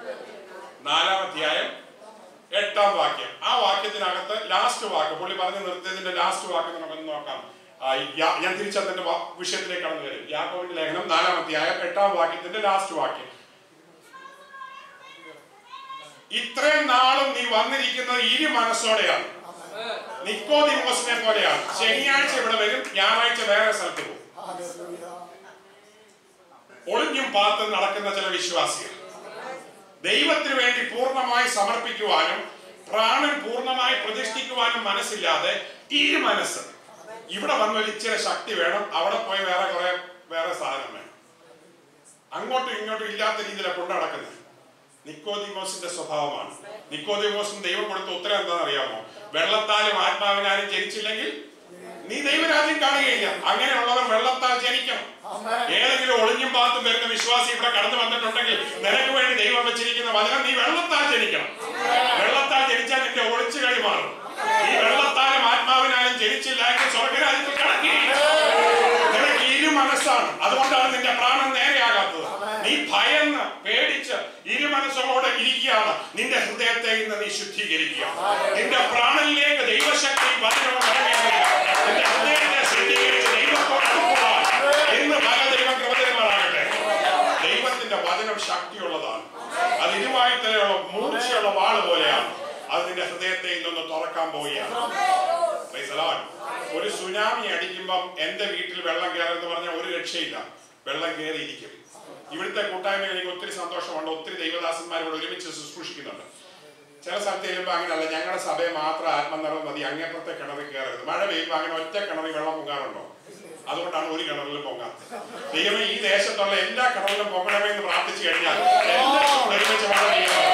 A: നാലാം അധ്യായം എട്ടാം വാക്യം ആ വാക്യത്തിനകത്ത് ലാസ്റ്റ് വാക്ക് പുള്ളി പറഞ്ഞു നിർത്തിയതിന്റെ ലാസ്റ്റ് വാക്ക് നമുക്കൊന്ന് നോക്കാം ആ, യാ- ഞാൻ തിരിച്ചതിന്റെ വിഷയത്തിലേക്ക് കടന്നു വരും യാക്കോവിന്റെ ലേഖനം നാലാം അധ്യായം എട്ടാം വാക്യത്തിന്റെ ലാസ്റ്റ് വാക്യം ഇത്രയും നാളും നീ വന്നിരിക്കുന്നത് ഇരു മനസ്സോടെയാണ് നിക്കോദിമോസിനെ പോലെയാണ് ശനിയാഴ്ച ഇവിടെ വരും ഞായറാഴ്ച വേറെ സ്ഥലത്ത് പോകും ഒളിഞ്ഞും പാത്തും നടക്കുന്ന ചില വിശ്വാസികൾ ദൈവത്തിന് വേണ്ടി പൂർണ്ണമായി സമർപ്പിക്കുവാനും പ്രാണൻ പൂർണ്ണമായി പ്രതിഷ്ഠിക്കുവാനും മനസ്സില്ലാതെ ഈ മനസ്സ് ഇവിടെ വന്നൊരു ഇച്ചിരി ശക്തി വേണം അവിടെ പോയി വേറെ കുറെ വേറെ സാധനം വേണം അങ്ങോട്ടും ഇങ്ങോട്ടും ഇല്ലാത്ത രീതിയിലാണ് കൊണ്ടു നടക്കുന്നത് നിക്കോദിമോസിന്റെ സ്വഭാവമാണ് നിക്കോദിമോസിന് ദൈവം കൊടുത്ത ഉത്തരം എന്താണെന്ന് അറിയാമോ വെള്ളത്താലും ആത്മാവിനാലും ജനിച്ചില്ലെങ്കിൽ നീ ദൈവരാജ്യം കാണുകയില്ല അങ്ങനെയുള്ളവർ വെള്ളത്താൽ ജനിക്കണം ഏതെങ്കിലും ഒളിഞ്ഞും പാത്തും വരുന്ന വിശ്വാസി ഇവിടെ കടന്നു വന്നിട്ടുണ്ടെങ്കിൽ നിനക്ക് വേണ്ടി ദൈവം വെച്ചിരിക്കുന്ന വചനം നീ വെള്ളത്താൽ ജനിക്കണം വെള്ളത്താൽ ജനിച്ചാൽ നിന്റെ ഒളിച്ചു കളി മാറും ഈ വെള്ളത്താലും ആത്മാവിനാലും ജനിച്ചില്ല എങ്കിൽ സ്വർഗരാജ്യത്തിൽ കടക്കുകയില്ല നിനക്ക് ഇരു മനസ്സാണ് അതുകൊണ്ടാണ് നിന്റെ പ്രാണൻ നേരെയാകാത്തത് നീ ഭയന്ന് പേടിച്ച് ഇരു മനസ്സോടെ ഇരിക്കുകയാണ് നിന്റെ ഹൃദയത്തെ ഇന്ന് നീ ശുദ്ധീകരിക്കുക നിന്റെ പ്രാണനിലേക്ക് ദൈവശക്തി വചനവും ഇറങ്ങേണ്ടതില്ല നിന്റെ ഹൃദയത്തെ ശുദ്ധീകരിച്ച് ദൈവത്തോട് അടുക്കുവാൻ ഇന്ന് പല ദൈവം കൃപതന്മാരാകട്ടെ ദൈവത്തിന്റെ വചനം ശക്തിയുള്ളതാണ് അത് ഇരുവായുത്തലുള്ള മൂർച്ചയുള്ള വാള് പോലെയാണ് അത് നിന്റെ ഹൃദയത്തെ ഇന്നൊന്ന് തുറക്കാൻ പോവുകയാണ് Praise the Lord. ഒരു സുനാമി അടിക്കുമ്പം എന്റെ വീട്ടിൽ വെള്ളം കയറുമെന്ന് പറഞ്ഞാൽ ഒരു രക്ഷയില്ല വെള്ളം കയറിയിരിക്കും ഇവിടുത്തെ കൂട്ടായ്മയിൽ എനിക്ക് ഒത്തിരി സന്തോഷമുണ്ട് ഒത്തിരി ദൈവദാസന്മാരോട് ഒരുമിച്ച് ശുശ്രൂഷിക്കുന്നുണ്ട് ചില സ്ഥലത്ത് ചെല്ലുമ്പോൾ അങ്ങനെയല്ല ഞങ്ങളുടെ സഭയെ മാത്രം ആത്മനിറവ് മതി അങ്ങേപ്പുറത്തെ കിണറിൽ കയറരുത് മഴ പെയ്യുമ്പോൾ അങ്ങനെ ഒറ്റ കിണറിൽ വെള്ളം പൊങ്ങാറുണ്ടോ അതുകൊണ്ടാണ് ഒരു കിണറിലും പൊങ്ങാത്തത് ദൈവമേ ഈ ദേശത്തുള്ള എല്ലാ കിണറിലും പൊങ്ങണമേ എന്ന് പ്രാർത്ഥിച്ചു കഴിഞ്ഞാൽ എല്ലാവർക്കും കൂടെ ഒരുമിച്ച് മഴ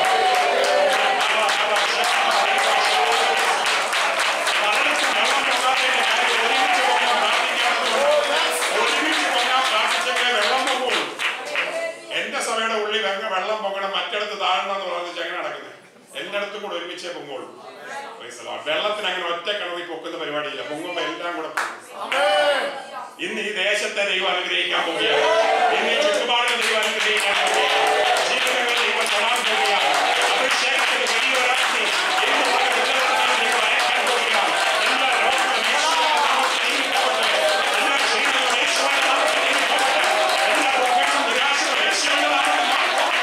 A: പലർക്കും വെള്ളം പൊങ്ങാത്തതിന്റെ കാര്യം ഒരുമിച്ച് പൊങ്ങാൻ പ്രാർത്ഥിക്കാത്തതുകൊണ്ട് ഒരുമിച്ച് പൊങ്ങാൻ പ്രാർത്ഥിച്ചെങ്കിലേ വെള്ളം പൊങ്ങുള്ളൂ എന്റെ സഭയുടെ ഉള്ളിൽ അങ്ങ് വെള്ളം പൊങ്ങണം മറ്റിടത്ത് താഴണം എന്ന് പറഞ്ഞ് എങ്ങനെ നടക്കുന്നത് എല്ലായിടത്തും കൂടെ ഒരുമിച്ചേ പൊങ്ങുള്ളൂ Praise the Lord. വെള്ളത്തിന് അങ്ങനെ ഒറ്റ കിണറിൽ പൊക്കുന്ന പരിപാടിയില്ല പൊങ്ങുമ്പോ എല്ലാം കൂടെ പൊങ്ങും ഇന്ന് ഈ ദേശത്തെ ദൈവം അനുഗ്രഹിക്കാൻ പോവുകയാണ് ഇന്ന് ഈ ചുറ്റുപാടിനെ ദൈവം അനുഗ്രഹിക്കാൻ പോവുകയാണ് ജീവിതങ്ങൾ ദൈവം തൊടാൻ പോവുകയാണ് അഭിഷേകത്തിന്റെ വലിയൊരാജ്ഞി ഇന്ന് പല വിധത്തിലും ദൈവം അയക്കാൻ പോവുകയാണ് എല്ലാ രോഗങ്ങളും യേശുവിന്റെ നാമത്തിൽ നീങ്ങിപ്പോകട്ടെ. എല്ലാ ക്ഷീണങ്ങളും യേശുവിന്റെ നാമത്തിൽ നീങ്ങിപ്പോകട്ടെ. എല്ലാ ദുഃഖങ്ങളും നിരാശകളും യേശുവിന്റെ നാമത്തിൽ മാറിപ്പോകട്ടെ.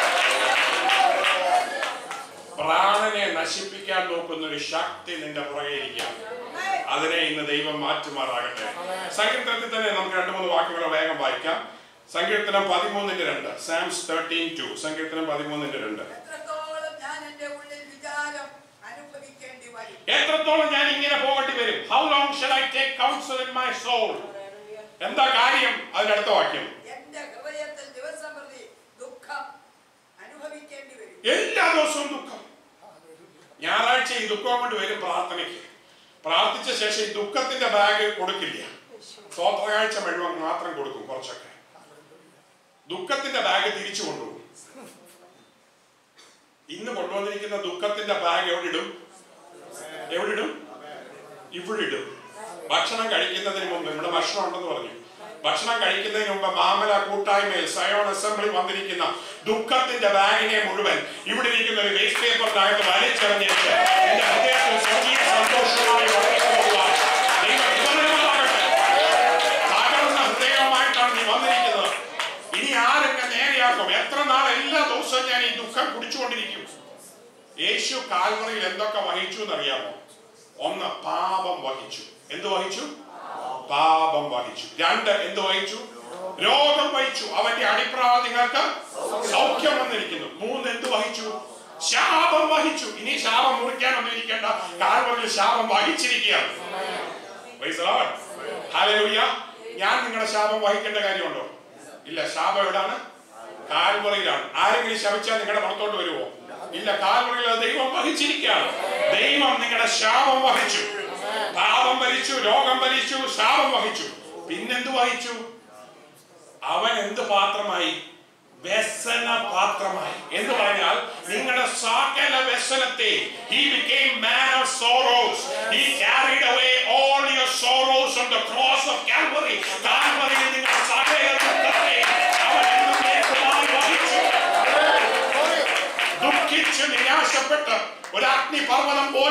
A: പ്രാണനെ നശിപ്പിക്കാൻ നോക്കുന്ന ഒരു ശക്തി നിന്റെ പുറകെ ഇരിക്കുകയാണ് അതിനെ ഇന്ന് ദൈവം മാറ്റുമാറാകട്ടെ സങ്കീർത്തനത്തിൽ തന്നെ നമുക്ക് രണ്ട് മൂന്ന് വാക്കുകൾ വേഗം വായിക്കാം സങ്കീർത്തനം പതിമൂന്നിന്റെ രണ്ട് സാംസ് തേർട്ടീൻ ടു സങ്കീർത്തനം പതിമൂന്നിന്റെ രണ്ട്
B: എത്രത്തോളം ഞാൻ എന്റെ ഉള്ളിൽ വിചാരം അനുഭവിക്കേണ്ടി വരും
A: എത്രത്തോളം ഞാൻ ഇങ്ങനെ പോകേണ്ടി വരും how long shall I take counsel in my soul എന്താ കാര്യം അതിനടുത്ത വാക്യം
B: എന്റെ ഹൃദയത്തിൽ ദിവസം പ്രതി ദുഃഖം അനുഭവിക്കേണ്ടി വരും
A: എല്ലാ ദിവസവും ദുഃഖം ഞായറാഴ്ച ഈ ദുഃഖം കൊണ്ട് വരും പ്രാർത്ഥനയ്ക്ക് പ്രാർത്ഥിച്ച ശേഷം ഈ ദുഃഖത്തിന്റെ ബാഗ് കൊടുക്കില്ല സ്വോത്രകാഴ്ച മുഴുവൻ മാത്രം കൊടുക്കും കുറച്ചൊക്കെ ദുഃഖത്തിന്റെ ബാഗ് തിരിച്ചു കൊണ്ടുപോകും ഇന്ന് കൊണ്ടുവന്നിരിക്കുന്ന ദുഃഖത്തിന്റെ ബാഗ് എവിടെ ഇടും എവിടെ ഇടും ഇവിടെ ഇടും ഭക്ഷണം കഴിക്കുന്നതിന് മുമ്പ് ഇവിടെ ഭക്ഷണം ഉണ്ടെന്ന് പറഞ്ഞു ഭക്ഷണം കഴിക്കുന്നതിന് മുമ്പ് മാമല കൂട്ടായ്മയിൽ സയോൺ അസംബ്ലി വന്നിരിക്കുന്ന ദുഃഖത്തിന്റെ ബാഗിനെ മുഴുവൻ ഇവിടെ ഇരിക്കുന്ന ഒരു വേസ്റ്റ് പേപ്പറിനകത്ത് വലിച്ചെറിഞ്ഞിട്ട് എന്റെ ഹൃദയത്തിൽ സ്വർഗീയ സന്തോഷമായി ഉറങ്ങിപ്പോകുവാൻ ദൈവം കൃപകരമാകട്ടെ. തകർന്ന ഹൃദയവുമായിട്ടാണ് നീ വന്നിരിക്കുന്നത് ഇനി ആരൊക്കെ നേരെയാക്കും എത്ര നാൾ എല്ലാ ദിവസവും ഞാൻ ഈ ദുഃഖം കുടിച്ചുകൊണ്ടിരിക്കും യേശു കാൽവറിയിൽ എന്തൊക്കെ വഹിച്ചു എന്നറിയാമോ ഒന്ന് പാപം വഹിച്ചു എന്ത് വഹിച്ചു പാപം വഹിച്ചു രണ്ട് എന്ത് വഹിച്ചു രോഗം വഹിച്ചു അവന്റെ അടിപ്രാതിങ്ങൾക്ക് സൗഖ്യം വന്നിരിക്കുന്നു മൂന്ന് എന്ത് വഹിച്ചു ശാപം വഹിച്ചു ഇനി ശാപം മുറിക്കാനൊന്നും ഇരിക്കേണ്ട കാൽവറിൽ ശാപം വഹിച്ചിരിക്കുകയാണ് Praise the Lord. Hallelujah. ഞാൻ നിങ്ങളുടെ ശാപം വഹിക്കേണ്ട കാര്യമുണ്ടോ ഇല്ല ശാപം എവിടാണ് കാൽവറിയിലാണ് ആരെങ്കിലും ശപിച്ചാൽ നിങ്ങളുടെ പുറത്തോട്ട് വരുമോ ഇല്ല കാൽവറിയിൽ അത് ദൈവം വഹിച്ചിരിക്കുകയാണ് ദൈവം നിങ്ങളുടെ ശാപം വഹിച്ചു പാപം ഭരിച്ചു രോഗം ഭരിച്ചു ശാപം വഹിച്ചു പിന്നെന്ത് വഹിച്ചു അവൻ എന്ത് പാത്രമായി വ്യസന പാത്രമായി എന്ന് പറഞ്ഞാൽ നിങ്ങളുടെ സകല വ്യസനത്തെ he became man of sorrows he carried away all your sorrows on the cross of Calvary കാൽവറിയിൽ നിങ്ങളുടെ സകല ദുഃഖത്തെ അവൻ എന്നേക്കുമായി വഹിച്ചു ദുഃഖിച്ച് നിങ്ങൾ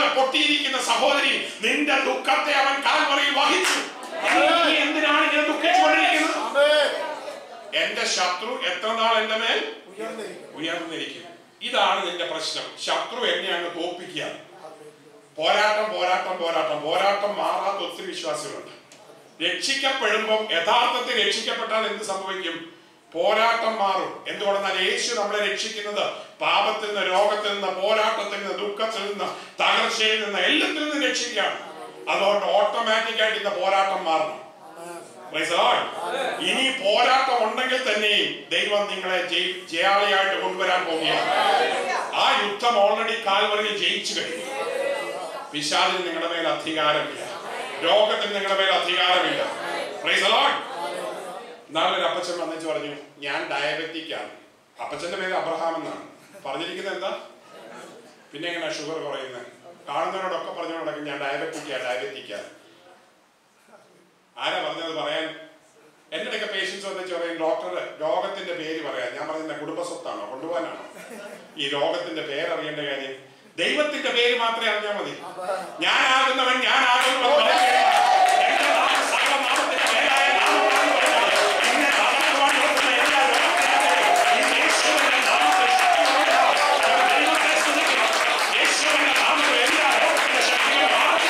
A: പൊട്ടിയിരിക്കുന്ന സഹോദരി നിന്റെ ദുഃഖത്തെ അവൻ കാൽവറിയിൽ വഹിച്ചു ഇനി നീ എന്തിനാണ് ഇങ്ങനെ ദുഃഖിച്ചുകൊണ്ടിരിക്കുന്നത് എന്റെ ശത്രു എത്ര നാൾ എന്റെ മേൽ ഉയർന്നിരിക്കും ഇതാണ് നിന്റെ പ്രശ്നം ശത്രു എന്നെ അങ്ങ് തോപ്പിക്കുക പോരാട്ടം പോരാട്ടം പോരാട്ടം പോരാട്ടം മാറാത്ത ഒത്തിരി വിശ്വാസികളുണ്ട് രക്ഷിക്കപ്പെടുമ്പം യഥാർത്ഥത്തിൽ രക്ഷിക്കപ്പെട്ടാൽ എന്ത് സംഭവിക്കും പോരാട്ടം മാറും എന്തുകൊണ്ടെന്നാൽ യേശു നമ്മളെ രക്ഷിക്കുന്നത് പാപത്തിൽ നിന്ന് രോഗത്തിൽ നിന്ന് പോരാട്ടത്തിൽ നിന്ന് ദുഃഖത്തിൽ നിന്ന് തകർച്ചയിൽ നിന്ന് എല്ലാത്തിൽ നിന്നും രക്ഷിക്കുകയാണ് അതുകൊണ്ട് ഓട്ടോമാറ്റിക് ആയിട്ട് ഇന്ന് പോരാട്ടം മാറണം Praise the Lord. ഇനി പോരാട്ടം ഉണ്ടെങ്കിൽ തന്നെയും ദൈവം നിങ്ങളെ ജയി- ജയാളിയായിട്ട് കൊണ്ടുവരാൻ പോവുകയാണ് ആ യുദ്ധം ഓൾറെഡി കാൽവറിയിൽ ജയിച്ചു കഴിഞ്ഞു പിശാചിന് നിങ്ങളുടെ മേൽ അധികാരമില്ല രോഗത്തിന് നിങ്ങളുടെ മേൽ അധികാരമില്ല Praise the Lord. നാളെ ഒരു അപ്പച്ചൻ വന്നിച്ച് പറഞ്ഞു ഞാൻ ഡയബറ്റിക് ആണ് അപ്പച്ചന്റെ പേര് അബ്രഹാം എന്നാണ് പറഞ്ഞിരിക്കുന്നത് എന്താ പിന്നെ എങ്ങനെ ഷുഗർ കുറയുന്നത് കാണുന്നവരോടൊക്കെ പറഞ്ഞു നടക്കും ഞാൻ ഡയബറ്റിക്കാ ഡയബറ്റിക്കാ ആരാ പറഞ്ഞത് പറയാൻ എന്റെ അടുക്ക പേഷ്യൻസ് വന്നിച്ച് പറയും ഡോക്ടർ രോഗത്തിന്റെ പേര് പറയാം ഞാൻ പറഞ്ഞ കുടുംബ സ്വത്താണോ കൊണ്ടുപോകാനാണോ ഈ രോഗത്തിന്റെ പേരറിയേണ്ട കാര്യം ദൈവത്തിന്റെ പേര് മാത്രമേ അറിഞ്ഞാൽ മതി ഞാനാകുന്നവൻ ഞാനാകുന്നവൻ പറയുകയില്ല. എന്റെ നാമം സകല നാമത്തിന്റെ മേലായ നാമമാണെന്ന് പറഞ്ഞാൽ ഇന്നെ തളർത്തുവാൻ നോക്കുന്ന എല്ലാ രോഗത്തിനെയും ഈ യേശുവിന്റെ നാമത്തിൽ ശക്തിയുണ്ട്. അവർ ദൈവത്തെ സ്തുതിക്കണം. യേശുവിന്റെ നാമത്തിൽ എല്ലാ രോഗത്തിന്റെ ശക്തിയും മാറും.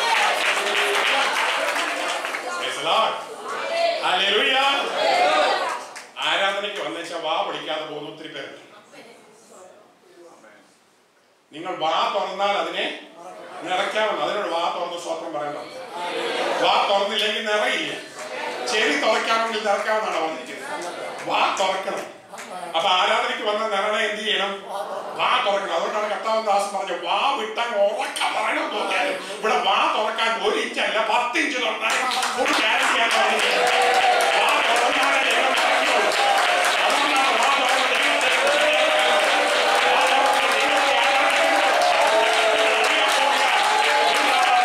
A: Praise the Lord. Hallelujah. ആരാധനയ്ക്ക് വന്നേച്ചാൽ വാ പിടിക്കാതെ പോകുന്ന ഒത്തിരി പേരുണ്ട് നിങ്ങൾ വാ തുറന്നാൽ അതിനെ നിറയ്ക്കാമെന്ന് അതിനോട് വാ തുറന്ന് സ്വത്രം പറയണ്ട വാ തുറന്നില്ലെങ്കിൽ നിറയില്ല ചെവി തുറയ്ക്കാമെങ്കിൽ നിറയ്ക്കാമെന്നാണ് പറഞ്ഞിരിക്കുന്നത് വാ തുറക്കണം അപ്പൊ ആരാധനയ്ക്ക് വന്ന നിറണ എന്ത് ചെയ്യണം വാ തുറക്കണം അതുകൊണ്ടാണ് കർത്താവ് ദാസ് പറഞ്ഞു വാ വിട്ടാൽ ഉറക്ക പറയണം തോന്നിയാലും ഇവിടെ വാ തുറക്കാൻ ഒരു ഇഞ്ചല്ല പത്ത് ഇഞ്ച് തുറന്നാലും ഒരു ഗ്യാരണ്ടിയാണ് പറഞ്ഞിരിക്കുന്നത് വാ തുറന്നാലേ ദൈവം തുറക്കുകയുള്ളൂ. അതുകൊണ്ടാണ് വാ തുറന്ന് ദൈവത്തെ സ്തുതിക്കുന്നത്. വാ തുറന്ന് ദൈവത്തെ ആരാധിക്കുന്നത്. അറിയാൻ പോകുക.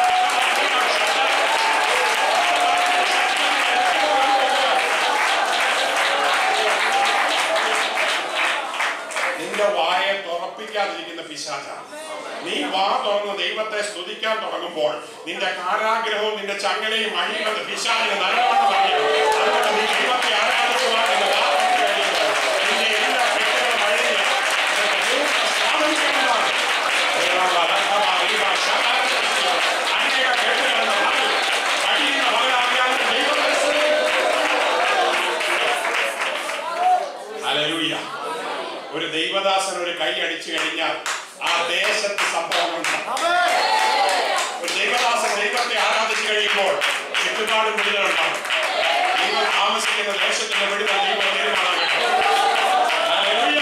A: നിന്റെ വായെ തുറപ്പിക്കാതിരിക്കുന്ന പിശാചാണ് നീ വാ തുറന്ന് ദൈവത്തെ സ്തുതിക്കാൻ തുടങ്ങുമ്പോൾ നിന്റെ കാരാഗ്രഹവും നിന്റെ ചങ്ങലയും അഴിയുന്നത് പിശാചിന് നല്ലവണ്ണം അറിയാം അതുകൊണ്ട് നീ ദൈവത്തെ ആരാധിക്കുവാൻ നിന്റെ വാ തുറന്ന് കഴിയുമ്പോൾ നിന്റെ എല്ലാ കെട്ടുകളും അഴിഞ്ഞ് നിനക്ക് പൂർണ്ണ സ്വാതന്ത്ര്യമുണ്ടാകും. അനേക കെട്ടുകളുടെ മകൾ അഴിയുന്ന മകളാകിയാലും ദൈവത്തെ സ്തുതിക്കും. ഹല്ലേലൂയ. ഒരു ദൈവദാസൻ ഒരു കൈ അടിച്ചു കഴിഞ്ഞാൽ ആ ദേശത്ത് സംഭവം ഉണ്ടാകും. ഒരു ദൈവദാസൻ ദൈവത്തെ ആരാധിച്ചു കഴിയുമ്പോൾ ചുറ്റുപാടും വിടുതലുണ്ടാകും നിങ്ങൾ താമസിക്കുന്ന ദേശത്തിന്റെ വിടുതൽ ദൈവം തീരുമാനമാകട്ടെ ഹല്ലേലൂയ.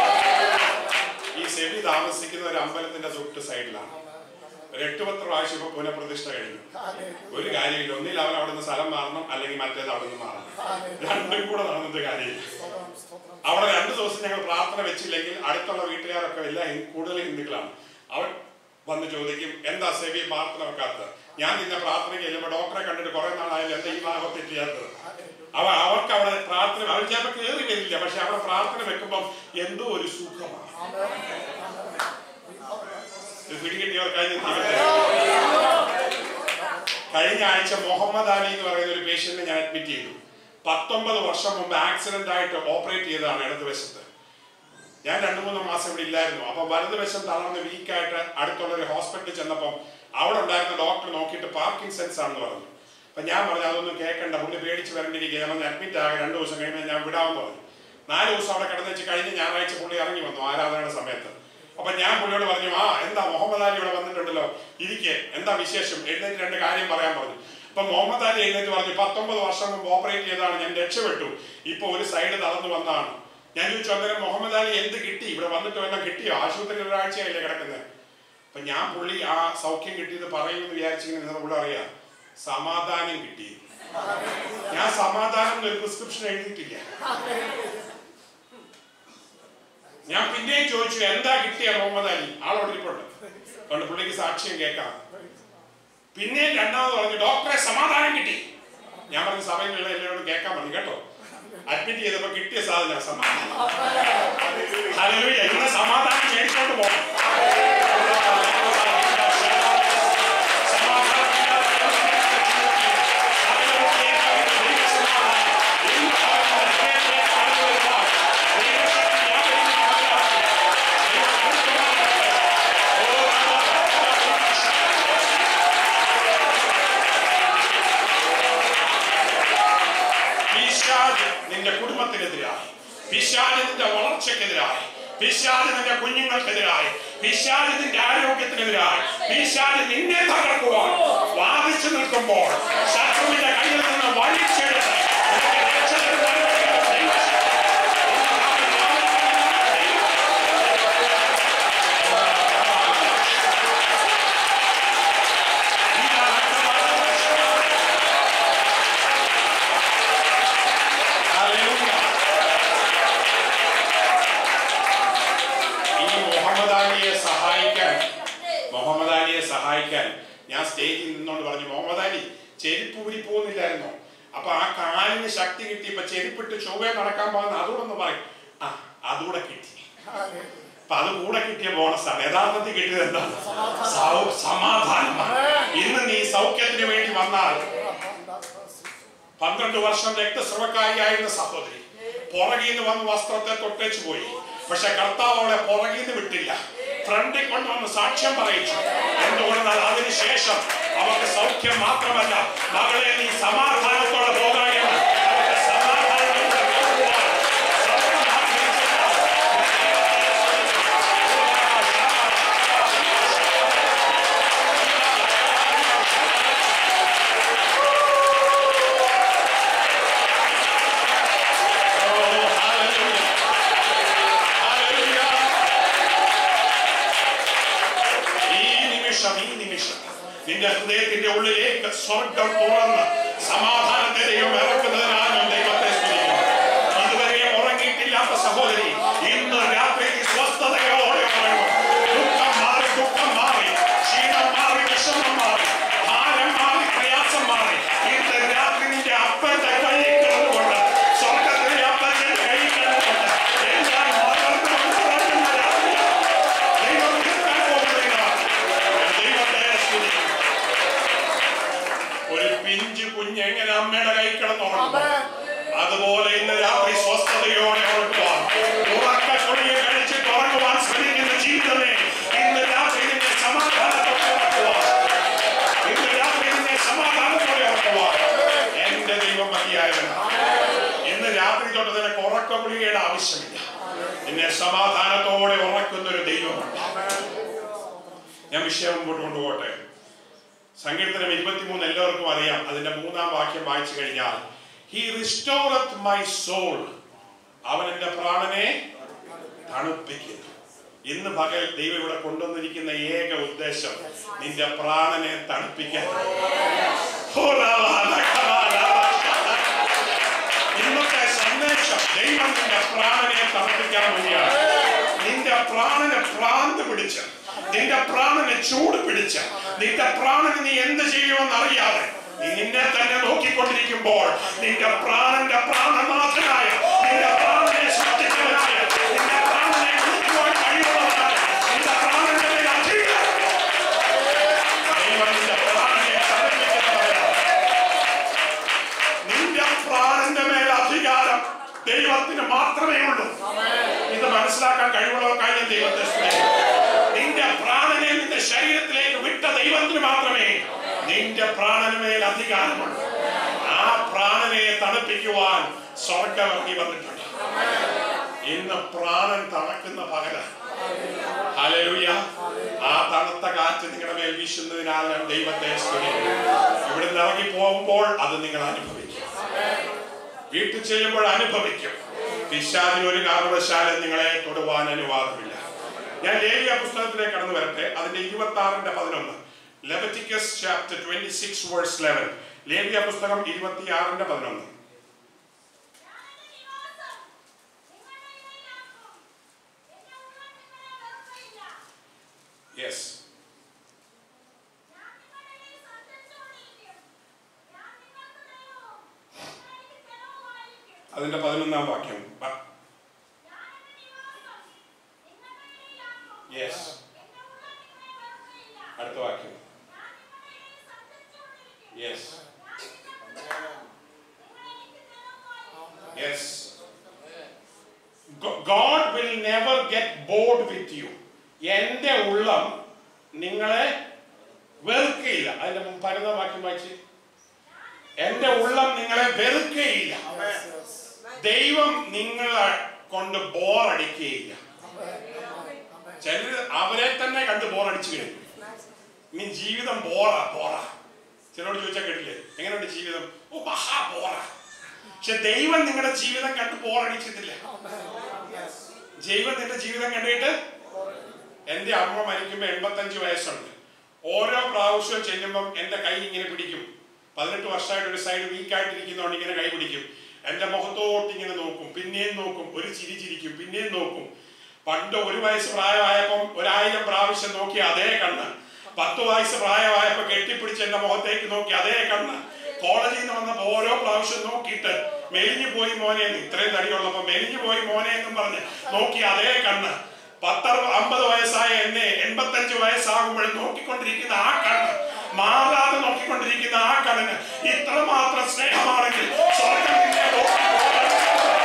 A: ഈ സെവി താമസിക്കുന്ന ഒരു അമ്പലത്തിന്റെ തൊട്ട് സൈഡിലാണ് ഒരു എട്ട് പത്ത് പ്രാവശ്യം ഇപ്പൊ പുനഃപ്രതിഷ്ഠ കഴിഞ്ഞു ഒരു കാര്യമില്ല ഒന്നിൽ അവൻ അവിടുന്ന് സ്ഥലം മാറണം അല്ലെങ്കിൽ മറ്റേത് അവിടുന്ന് മാറണം രണ്ടും കൂടെ നടന്നിട്ട് കാര്യമില്ല അവിടെ രണ്ടു ദിവസം ഞങ്ങൾ പ്രാർത്ഥന വെച്ചില്ലെങ്കിൽ അടുത്തുള്ള വീട്ടുകാരൊക്കെ എല്ലാം ഹി- കൂടുതൽ ഹിന്ദുക്കളാണ് അവൻ വന്ന് ചോദിക്കും എന്താ സേവി പ്രാർത്ഥന വെക്കാത്തത് ഞാൻ നിന്നെ പ്രാർത്ഥനയ്ക്ക് ചെല്ലുമ്പോൾ ഡോക്ടറെ കണ്ടിട്ട് കുറെ നാളായാലും എന്താ ഈ ഭാഗത്ത് ചെയ്യാത്തത് അവ അവർക്ക് അവിടെ പ്രാർത്ഥന അവർ ചിലപ്പോൾ കയറി വരില്ല പക്ഷെ അവിടെ പ്രാർത്ഥന വെക്കുമ്പോൾ എന്തോ ഒരു സുഖമാണ് ഇത് പിടികിട്ടിയവർക്കായി ഞാൻ തീരട്ടെ. കഴിഞ്ഞ ആഴ്ച മുഹമ്മദ് അലി എന്ന് പറയുന്ന ഒരു പേഷ്യന്റിനെ ഞാൻ അഡ്മിറ്റ് ചെയ്തു പത്തൊമ്പത് വർഷം മുമ്പ് ആക്സിഡന്റ് ആയിട്ട് ഓപ്പറേറ്റ് ചെയ്തതാണ് ഇടതുവശത്ത് ഞാൻ രണ്ടു മൂന്ന് മാസം ഇവിടെ ഇല്ലായിരുന്നു അപ്പൊ വലതുവശം തളർന്ന് വീക്കായിട്ട് അടുത്തുള്ള ഒരു ഹോസ്പിറ്റലിൽ ചെന്നപ്പം അവിടെ ഉണ്ടായിരുന്ന ഡോക്ടർ നോക്കിയിട്ട് പാർക്കിൻസൺസ് ആണെന്ന് പറഞ്ഞു അപ്പൊ ഞാൻ പറഞ്ഞു അതൊന്നും കേൾക്കണ്ട പുള്ളി പേടിച്ച് വരണ്ടിരിക്കുക ഞാൻ അഡ്മിറ്റ് ആകെ രണ്ടു ദിവസം കഴിയുമ്പോൾ ഞാൻ വിടാമെന്ന് പറഞ്ഞു നാല് ദിവസം അവിടെ കിടന്നു വെച്ച് കഴിഞ്ഞ് ഞായറാഴ്ച പുള്ളി ഇറങ്ങി വന്നു ആരാധനയുടെ സമയത്ത് അപ്പൊ ഞാൻ പുള്ളിയോട് പറഞ്ഞു ആ എന്താ മുഹമ്മദ് അലി ഇവിടെ വന്നിട്ടുണ്ടല്ലോ ഇരിക്കെ എന്താ വിശേഷം എഴുന്നേറ്റ് രണ്ട് കാര്യം പറയാൻ പറഞ്ഞു അപ്പൊ മുഹമ്മദ് അലി എഴുന്നേറ്റ് പറഞ്ഞു പത്തൊമ്പത് വർഷം മുമ്പ് ഓപ്പറേറ്റ് ചെയ്തതാണ് ഞാൻ രക്ഷപ്പെട്ടു ഇപ്പൊ ഒരു സൈഡ് തളർന്നു വന്നതാണ് ഞാൻ ചോദിച്ചു അന്നേരം മുഹമ്മദ് അലി എന്ത് കിട്ടി ഇവിടെ വന്നിട്ട് വല്ലതും കിട്ടിയോ ആശുപത്രിയിൽ ഒരാഴ്ചയല്ലേ കിടക്കുന്നത് അപ്പൊ ഞാൻ പുള്ളി ആ സൗഖ്യം കിട്ടിയത് പറയുമെന്ന് വിചാരിച്ചിങ്ങനെ പുള്ളി അറിയാം സമാധാനം കിട്ടി ഞാൻ സമാധാനം എന്നൊരു പ്രിസ്ക്രിപ്ഷൻ എഴുതിയിട്ടില്ല ഞാൻ പിന്നെയും ചോദിച്ചു എന്താ കിട്ടിയ മുഹമ്മദ് അലി ആളോട് ഇരിപ്പുണ്ട് അതുകൊണ്ട് പുള്ളിക്ക് സാക്ഷ്യം കേൾക്കാം പിന്നെയും രണ്ടാമത് പറഞ്ഞു ഡോക്ടറെ സമാധാനം കിട്ടി ഞാൻ പറഞ്ഞു സഭയിലുള്ള എല്ലാവരോടും കേൾക്കാൻ പറഞ്ഞു കേട്ടോ അഡ്മിറ്റ് ചെയ്തപ്പോ കിട്ടിയ സാധന സമാധാനം ഹല്ലേലൂയ ഇന്ന് സമാധാനം മേടിച്ചോണ്ട് പോകണം കുടുംബത്തിനെതിരായി പിശാചിന്റെ വളർച്ചയ്ക്കെതിരായി പിശാചിന്റെ കുഞ്ഞുങ്ങൾക്കെതിരായി പിശാചിന്റെ ആരോഗ്യത്തിനെതിരായി പിശാചി നിന്നെ തകർക്കുവാൻ വാദിച്ചു നിൽക്കുമ്പോൾ ശത്രുവിന്റെ കയ്യിൽ നിന്ന് വലിച്ചെടുത്ത് നിനക്ക് രക്ഷ തരുവാൻ കഴിയുന്ന ദൈവശക്തി Hallelujah. ഈ മുഹമ്മദ് അലിയെ സഹായിക്കാൻ മുഹമ്മദ് അലിയെ സഹായിക്കാൻ ഞാൻ സ്റ്റേജിൽ നിന്നോണ്ട് പറഞ്ഞു മുഹമ്മദ് അലി ചെരുപ്പ് ഊരി പോകുന്നില്ലായിരുന്നോ അപ്പൊ ആ കാലിന് ശക്തി കിട്ടിയപ്പോ ചെരുപ്പിട്ട് ചൊവ്വേ നടക്കാൻ പോകുന്ന അതുകൂടെ പറയും ആ അതുകൂടെ കിട്ടി അപ്പൊ അത് കൂടെ കിട്ടിയ ബോണസാണ് യഥാർത്ഥത്തിൽ കിട്ടിയത് എന്താ സൗ- സമാധാനമാണ് ഇന്ന് നീ സൗഖ്യത്തിന് വേണ്ടി വന്നാൽ പന്ത്രണ്ട് വർഷം രക്തസ്രവക്കാരിയായിരുന്ന സഹോദരി പുറകിൽ നിന്ന് വന്ന് വസ്ത്രത്തെ തൊട്ടേച്ചു പോയി പക്ഷെ കർത്താവ് അവളെ പുറകിൽ നിന്ന് വിട്ടില്ല ഫ്രണ്ടിൽ കൊണ്ടുവന്ന് സാക്ഷ്യം പറയിച്ചു എന്തുകൊണ്ടെന്നാൽ അതിനുശേഷം അവർക്ക് സൗഖ്യം മാത്രമല്ല മകളെ നീ സമാധാനത്തോടെ പോകാമെന്ന് അവർക്ക് സമാധാനത്തോടെ പോകുവാൻ സൗഖ്യം ആഗ്രഹിച്ചില്ല. Oh, hallelujah. Hallelujah. ഈ നിമിഷം ഈ നിമിഷം നിന്റെ ഹൃദയത്തിന്റെ ഉള്ളിലേക്ക് സ്വർഗം തുറന്ന് സമാധാനത്തെ ദൈവം ഇറക്കുന്നതിനാൽ ഞാൻ ദൈവത്തെ സ്തുതിക്കുന്നു ഇതുവരെ ഉറങ്ങിയിട്ടില്ലാത്ത സഹോദരി ഇന്ന് രാത്രി നീ സ്വസ്ഥതയോടെ ഉറങ്ങും ദുഃഖം മാറി ദുഃഖം മാറി ക്ഷീണം മാറി വിഷമം മാറി ഭാരം മാറി പ്രയാസം മാറി ഇന്ന് രാത്രി നിന്റെ അപ്പന്റെ കൈ കിടന്നുകൊണ്ട് സ്വർഗത്തിലെ അപ്പന്റെ കൈ കിടന്നുകൊണ്ട് എല്ലാം മറന്നുകൊണ്ട് ഉറങ്ങുന്ന രാത്രിയാണ് ദൈവം നിൽക്കാൻ പോകുന്നതിനാണ് ദൈവത്തെ സ്തുതിക്കുന്നു ഒരു പിഞ്ചു കുഞ്ഞ് എങ്ങനെ അമ്മയുടെ കൈ കിടന്നുറങ്ങും അതുപോലെ ഇന്ന് രാത്രി സ്വസ്ഥതയോടെ ഉറങ്ങുവാൻ ഉറക്ക കൊടിയെ കഴിച്ചിട്ട് ഉറങ്ങുവാൻ ശ്രമിക്കുന്ന ജീവിതമേ ഇന്ന് രാത്രി നിന്നെ സമാധാനത്തോടെ ഉറക്കുവാൻ ഇന്ന് രാത്രി നിന്നെ സമാധാനത്തോടെ ഉറക്കുവാൻ എന്റെ ദൈവം മതിയായവനാണ് ഇന്ന് രാത്രി തൊട്ട് നിനക്ക് ഉറക്ക ഗുളികയുടെ ആവശ്യമില്ല നിന്നെ സമാധാനത്തോടെ ഉറക്കുന്ന ഒരു ദൈവമുണ്ട് ഞാൻ വിഷയം മുമ്പോട്ട് കൊണ്ടുപോട്ടെ സങ്കീർത്തനം ഇരുപത്തിമൂന്ന് എല്ലാവർക്കും അറിയാം അതിന്റെ മൂന്നാം വാക്യം വായിച്ചു കഴിഞ്ഞാൽ ഹി റിസ്റ്റോറത്ത് മൈ സോൾ അവൻ എന്റെ പ്രാണനെ തണുപ്പിക്കുന്നു ഇന്ന് പകൽ ദൈവം ഇവിടെ കൊണ്ടുവന്നിരിക്കുന്ന ഏക ഉദ്ദേശം നിന്റെ പ്രാണനെ തണുപ്പിക്കാൻ ഇന്നത്തെ സന്ദേശം ദൈവം നിന്റെ പ്രാണനെ തണുപ്പിക്കാൻ വേണ്ടിയാണ് നിന്റെ പ്രാണനെ ഭ്രാന്ത് പിടിച്ച് നിന്റെ പ്രാണനെ ചൂട് പിടിച്ച് നിന്റെ പ്രാണന് നീ എന്ത് ചെയ്യുമെന്ന് അറിയാതെ നീ നിന്നെ തന്നെ നോക്കിക്കൊണ്ടിരിക്കുമ്പോൾ നിന്റെ പ്രാണന്റെ പ്രാണനാഥനായ നിന്റെ പ്രാണനെ സൃഷ്ടിച്ചവനായ നിന്റെ പ്രാണനെ വിളിക്കുവാൻ കഴിയുള്ളവനായ നിന്റെ പ്രാണന്റെ മേൽ അധികാരം ദൈവം നിന്റെ പ്രാണനെ തണുപ്പിക്കുന്നവനാണ് നിന്റെ പ്രാണന്റെ മേൽ അധികാരം ദൈവത്തിന് മാത്രമേ ഉള്ളൂ ഇത് മനസ്സിലാക്കാൻ കഴിവുള്ളവർക്കായി ഞാൻ ദൈവത്തെ സ്തുതിക്കുന്നു. നിന്റെ പ്രാണനെ നിന്റെ ശരീരത്തിലേക്ക് വിട്ട ദൈവത്തിന് മാത്രമേ നിന്റെ പ്രാണനുമേൽ അധികാരമുള്ളൂ ആ പ്രാണനെ തണുപ്പിക്കുവാൻ സ്വർഗവർത്തി വന്നിട്ടുണ്ട് ഇന്ന് പ്രാണൻ തണുക്കുന്ന പകലാണ് ഹല്ലേലൂയ. ആ തണുത്ത കാറ്റ് നിങ്ങളുടെ മേൽ വീശുന്നതിനാൽ ഞാൻ ദൈവത്തെ സ്തുതിക്കുന്നു ഇവിടുന്ന് ഇറങ്ങി പോകുമ്പോൾ അത് നിങ്ങൾ അനുഭവിക്കും വീട്ടിൽ ചെല്ലുമ്പോൾ അനുഭവിക്കും പിശാചിന് ഒരു കാരണവശാലും നിങ്ങളെ തൊടുവാൻ അനുവാദമില്ല ഞാൻ ലേവിയ പുസ്തകത്തിലേക്ക് കടന്നു വരട്ടെ അതിന്റെ ഇരുപത്തി ആറിന്റെ പതിനൊന്ന് Leviticus chapter twenty six verse eleven ലേവിയ പുസ്തകം ഇരുപത്തി ആറിന്റെ പതിനൊന്ന് യെസ് അതിന്റെ പതിനൊന്നാം വാക്യം യെസ് അടുത്ത വാക്യം yes yes God will never get bored with you എന്റെ ഉള്ളം നിങ്ങളെ വെറുക്കയില്ല അതിന്റെ മുമ്പ് പരന്ന വാക്യം വായിച്ച് എന്റെ ഉള്ളം നിങ്ങളെ വെറുക്കയില്ല ദൈവം നിങ്ങളെ കൊണ്ട് ബോറടിക്കുകയില്ല ചിലർ അവരെ തന്നെ കണ്ട് ബോറടിച്ചു കഴിഞ്ഞു ഇനി ജീവിതം ബോറാ ബോറാ ചിലരോട് ചോദിച്ചാൽ കേട്ടില്ലേ എങ്ങനെയുണ്ട് ജീവിതം ഓ മഹാ ബോറാ പക്ഷെ ദൈവം നിങ്ങളുടെ ജീവിതം കണ്ട് ബോറടിച്ചിട്ടില്ല ദൈവം നിന്റെ ജീവിതം കണ്ടിട്ട് എന്റെ അമ്മ മരിക്കുമ്പോ എൺപത്തഞ്ച് വയസ്സുണ്ട് ഓരോ പ്രാവശ്യവും ചെല്ലുമ്പം എന്റെ കൈ ഇങ്ങനെ പിടിക്കും പതിനെട്ട് വർഷമായിട്ട് ഒരു സൈഡ് വീക്കായിട്ടിരിക്കുന്നതുകൊണ്ട് ഇങ്ങനെ കൈ പിടിക്കും എന്റെ മുഖത്തോട്ട് ഇങ്ങനെ നോക്കും പിന്നെയും നോക്കും ഒരു ചിരി ചിരിക്കും പിന്നെയും നോക്കും പണ്ട് ഒരു വയസ്സ് പ്രായമായപ്പം ഒരായിരം പ്രാവശ്യം നോക്കി അതേ കണ്ണ് പത്ത് വയസ്സ് പ്രായമായപ്പോ കെട്ടിപ്പിടിച്ച് എന്റെ മുഖത്തേക്ക് നോക്കി അതേ കണ്ണ് കോളേജിൽ നിന്ന് വന്നപ്പോ ഓരോ പ്രാവശ്യം നോക്കിയിട്ട് മെലിഞ്ഞു പോയി മോനെ എന്ന് ഇത്രയും തടിയുള്ളപ്പോ മെലിഞ്ഞു പോയി മോനെ എന്നും പറഞ്ഞ് നോക്കി അതേ കണ്ണ് പത്തറു അമ്പത് വയസ്സായ എന്നെ എൺപത്തഞ്ച് വയസ്സാകുമ്പോഴും നോക്കിക്കൊണ്ടിരിക്കുന്ന ആ കണ്ണ് മാറാതെ നോക്കിക്കൊണ്ടിരിക്കുന്ന ആ കണ്ണിന് ഇത്രമാത്രം സ്നേഹമാണെങ്കിൽ സ്വർഗം നിന്നെ നോക്കി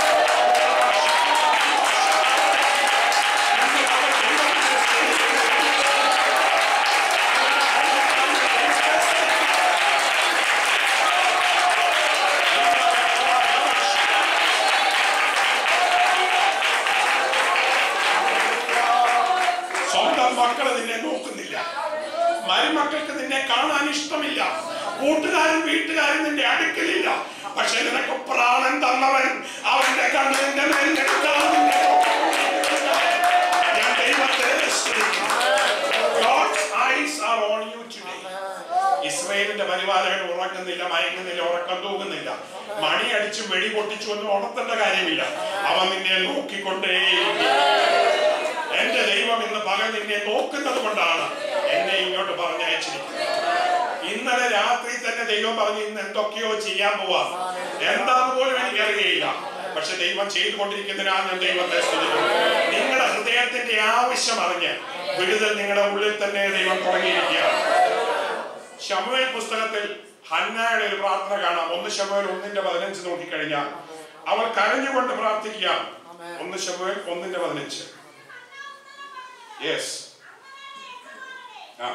A: സ്വന്തം മക്കള് നിന്നെ നോക്കുന്നില്ല മരുമക്കൾക്ക് നിന്നെ കാണാൻ ഇഷ്ടമില്ല കൂട്ടുകാരും വീട്ടുകാരും നിന്റെ അടുക്കലില്ല പക്ഷെ നിനക്ക് പ്രാണൻ തന്നവൻ അവന്റെ കണ്ണ് നിന്റെ മേൽ നിൽക്കാൻ നിന്നെ നോക്കുന്നു. ഞാൻ ദൈവത്തെ സ്തുതിക്കുന്നു. God's eyes are on you today. ഇസ്രയേലിന്റെ പരിപാലകൻ ഉറങ്ങുന്നില്ല മയങ്ങുന്നില്ല ഉറക്കം തൂകുന്നില്ല മണി അടിച്ചു വെടി പൊട്ടിച്ചു ഒന്നും ഉണർത്തേണ്ട കാര്യമില്ല അവൻ നിന്നെ നോക്കിക്കൊണ്ടേ എന്റെ ദൈവം ഇന്ന് പകൽ നിന്നെ നോക്കുന്നത് കൊണ്ടാണ് എന്നെ ഇങ്ങോട്ട് പറഞ്ഞയച്ചിരിക്കുന്നത് ഇന്നലെ രാത്രി തന്നെ ദൈവം പറഞ്ഞു ഇന്ന് എന്തൊക്കെയോ ചെയ്യാൻ പോവാ എന്താന്ന് പോലും എനിക്കറിയില്ല പക്ഷെ ദൈവം ചെയ്തുകൊണ്ടിരിക്കുന്നതിനാൽ ഞാൻ ദൈവത്തെ സ്തുതിക്കുന്നു നിങ്ങളുടെ ഹൃദയത്തിന്റെ ആവശ്യം അറിഞ്ഞ് വിടുതൽ നിങ്ങളുടെ ഉള്ളിൽ തന്നെ ദൈവം തുടങ്ങിയിരിക്കുകയാണ് ശമുവേൽ പുസ്തകത്തിൽ ഹന്നായുടെ ഒരു പ്രാർത്ഥന കാണാം ഒന്ന് ശമുവേൽ ഒന്നിന്റെ പതിനഞ്ച് നോക്കിക്കഴിഞ്ഞാൽ അവൾ കരഞ്ഞുകൊണ്ട് പ്രാർത്ഥിക്കുകയാണ് ഒന്ന് ശമുവേൽ ഒന്നിന്റെ പതിനഞ്ച് യെസ് ആ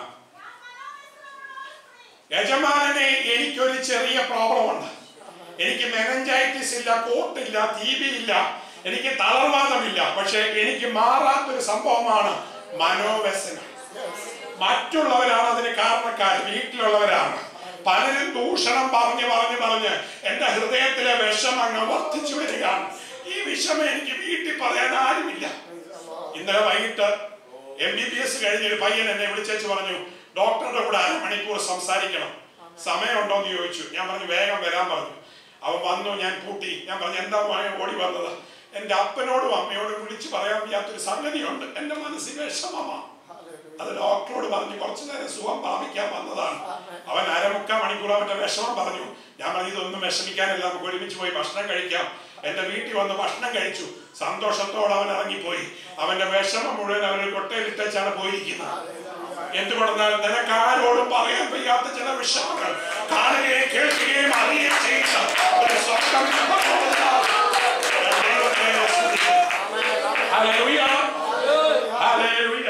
A: യജമാനനെ എനിക്കൊരു ചെറിയ പ്രോബ്ലം ഉണ്ട് എനിക്ക് മെനഞ്ചൈറ്റിസ് ഇല്ല കോട്ടില്ല ടി ബി ഇല്ല എനിക്ക് തളർവാദമില്ല പക്ഷെ എനിക്ക് മാറാത്തൊരു സംഭവമാണ് മനോവ്യസനം മറ്റുള്ളവരാണ് അതിന് കാരണക്കാർ വീട്ടിലുള്ളവരാണ് പലരും ദൂഷണം പറഞ്ഞ് പറഞ്ഞ് പറഞ്ഞ് എന്റെ ഹൃദയത്തിലെ വിഷം അങ്ങ് വർദ്ധിച്ചു വരികയാണ് ഈ വിഷമം എനിക്ക് വീട്ടിൽ പറയാൻ ആരുമില്ല ഇന്നലെ വൈകിട്ട് എം ബി ബി എസ് കഴിഞ്ഞ ഒരു പയ്യൻ എന്നെ വിളിച്ചു പറഞ്ഞു ഡോക്ടറുടെ കൂടെ അരമണിക്കൂർ സംസാരിക്കണം സമയമുണ്ടോ എന്ന് ചോദിച്ചു ഞാൻ പറഞ്ഞു വേഗം വരാൻ പറഞ്ഞു അവൻ വന്നു ഞാൻ പൂട്ടി ഞാൻ പറഞ്ഞു എന്താ മോനെ ഓടി വന്നത് എന്റെ അപ്പനോടും അമ്മയോടും വിളിച്ചു പറയാൻ വയ്യാത്തൊരു സംഗതിയുണ്ട് എന്റെ മനസ്സിൽ വിഷമമാണ് അത് ഡോക്ടറോട് പറഞ്ഞു കുറച്ചു നേരം സുഖം പ്രാപിക്കാൻ വന്നതാണ് അവൻ അരമുക്കാൽ മണിക്കൂർ അവന്റെ വിഷമം പറഞ്ഞു ഞാൻ പറഞ്ഞു ഇതൊന്നും വിഷമിക്കാനില്ല നമുക്ക് ഒരുമിച്ച് പോയി ഭക്ഷണം കഴിക്കാം എന്റെ വീട്ടിൽ വന്ന് ഭക്ഷണം കഴിച്ചു സന്തോഷത്തോടെ അവൻ ഇറങ്ങിപ്പോയി അവന്റെ വിഷമം മുഴുവൻ അവൻ കൊട്ടയിലിട്ടാണ് പോയിരിക്കുന്നത് എന്തുകൊണ്ടെന്നാൽ നിനക്ക് ആരോടും പറയാൻ വയ്യാത്ത ചില വിഷമങ്ങൾ കാണുകയും കേൾക്കുകയും അറിയുകയും ചെയ്യുന്ന ഒരു സ്വർഗം നമുക്കുള്ളതിനാൽ ഞാൻ ദൈവത്തെ സ്തുതിക്കുന്നു. ഹല്ലേലൂയ. ഹല്ലേലൂയ.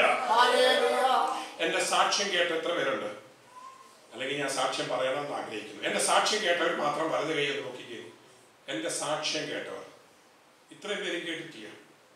A: എന്റെ സാക്ഷ്യം കേട്ട് എത്ര പേരുണ്ട് അല്ലെങ്കിൽ ഞാൻ സാക്ഷ്യം പറയണമെന്ന് ആഗ്രഹിക്കുന്നു എന്റെ സാക്ഷ്യം കേട്ടവർ മാത്രം വലത് കൈ നോക്കിക്കേ എന്റെ സാക്ഷ്യം കേട്ടവർ ഇത്രയും പേരും കേട്ടിട്ടില്ല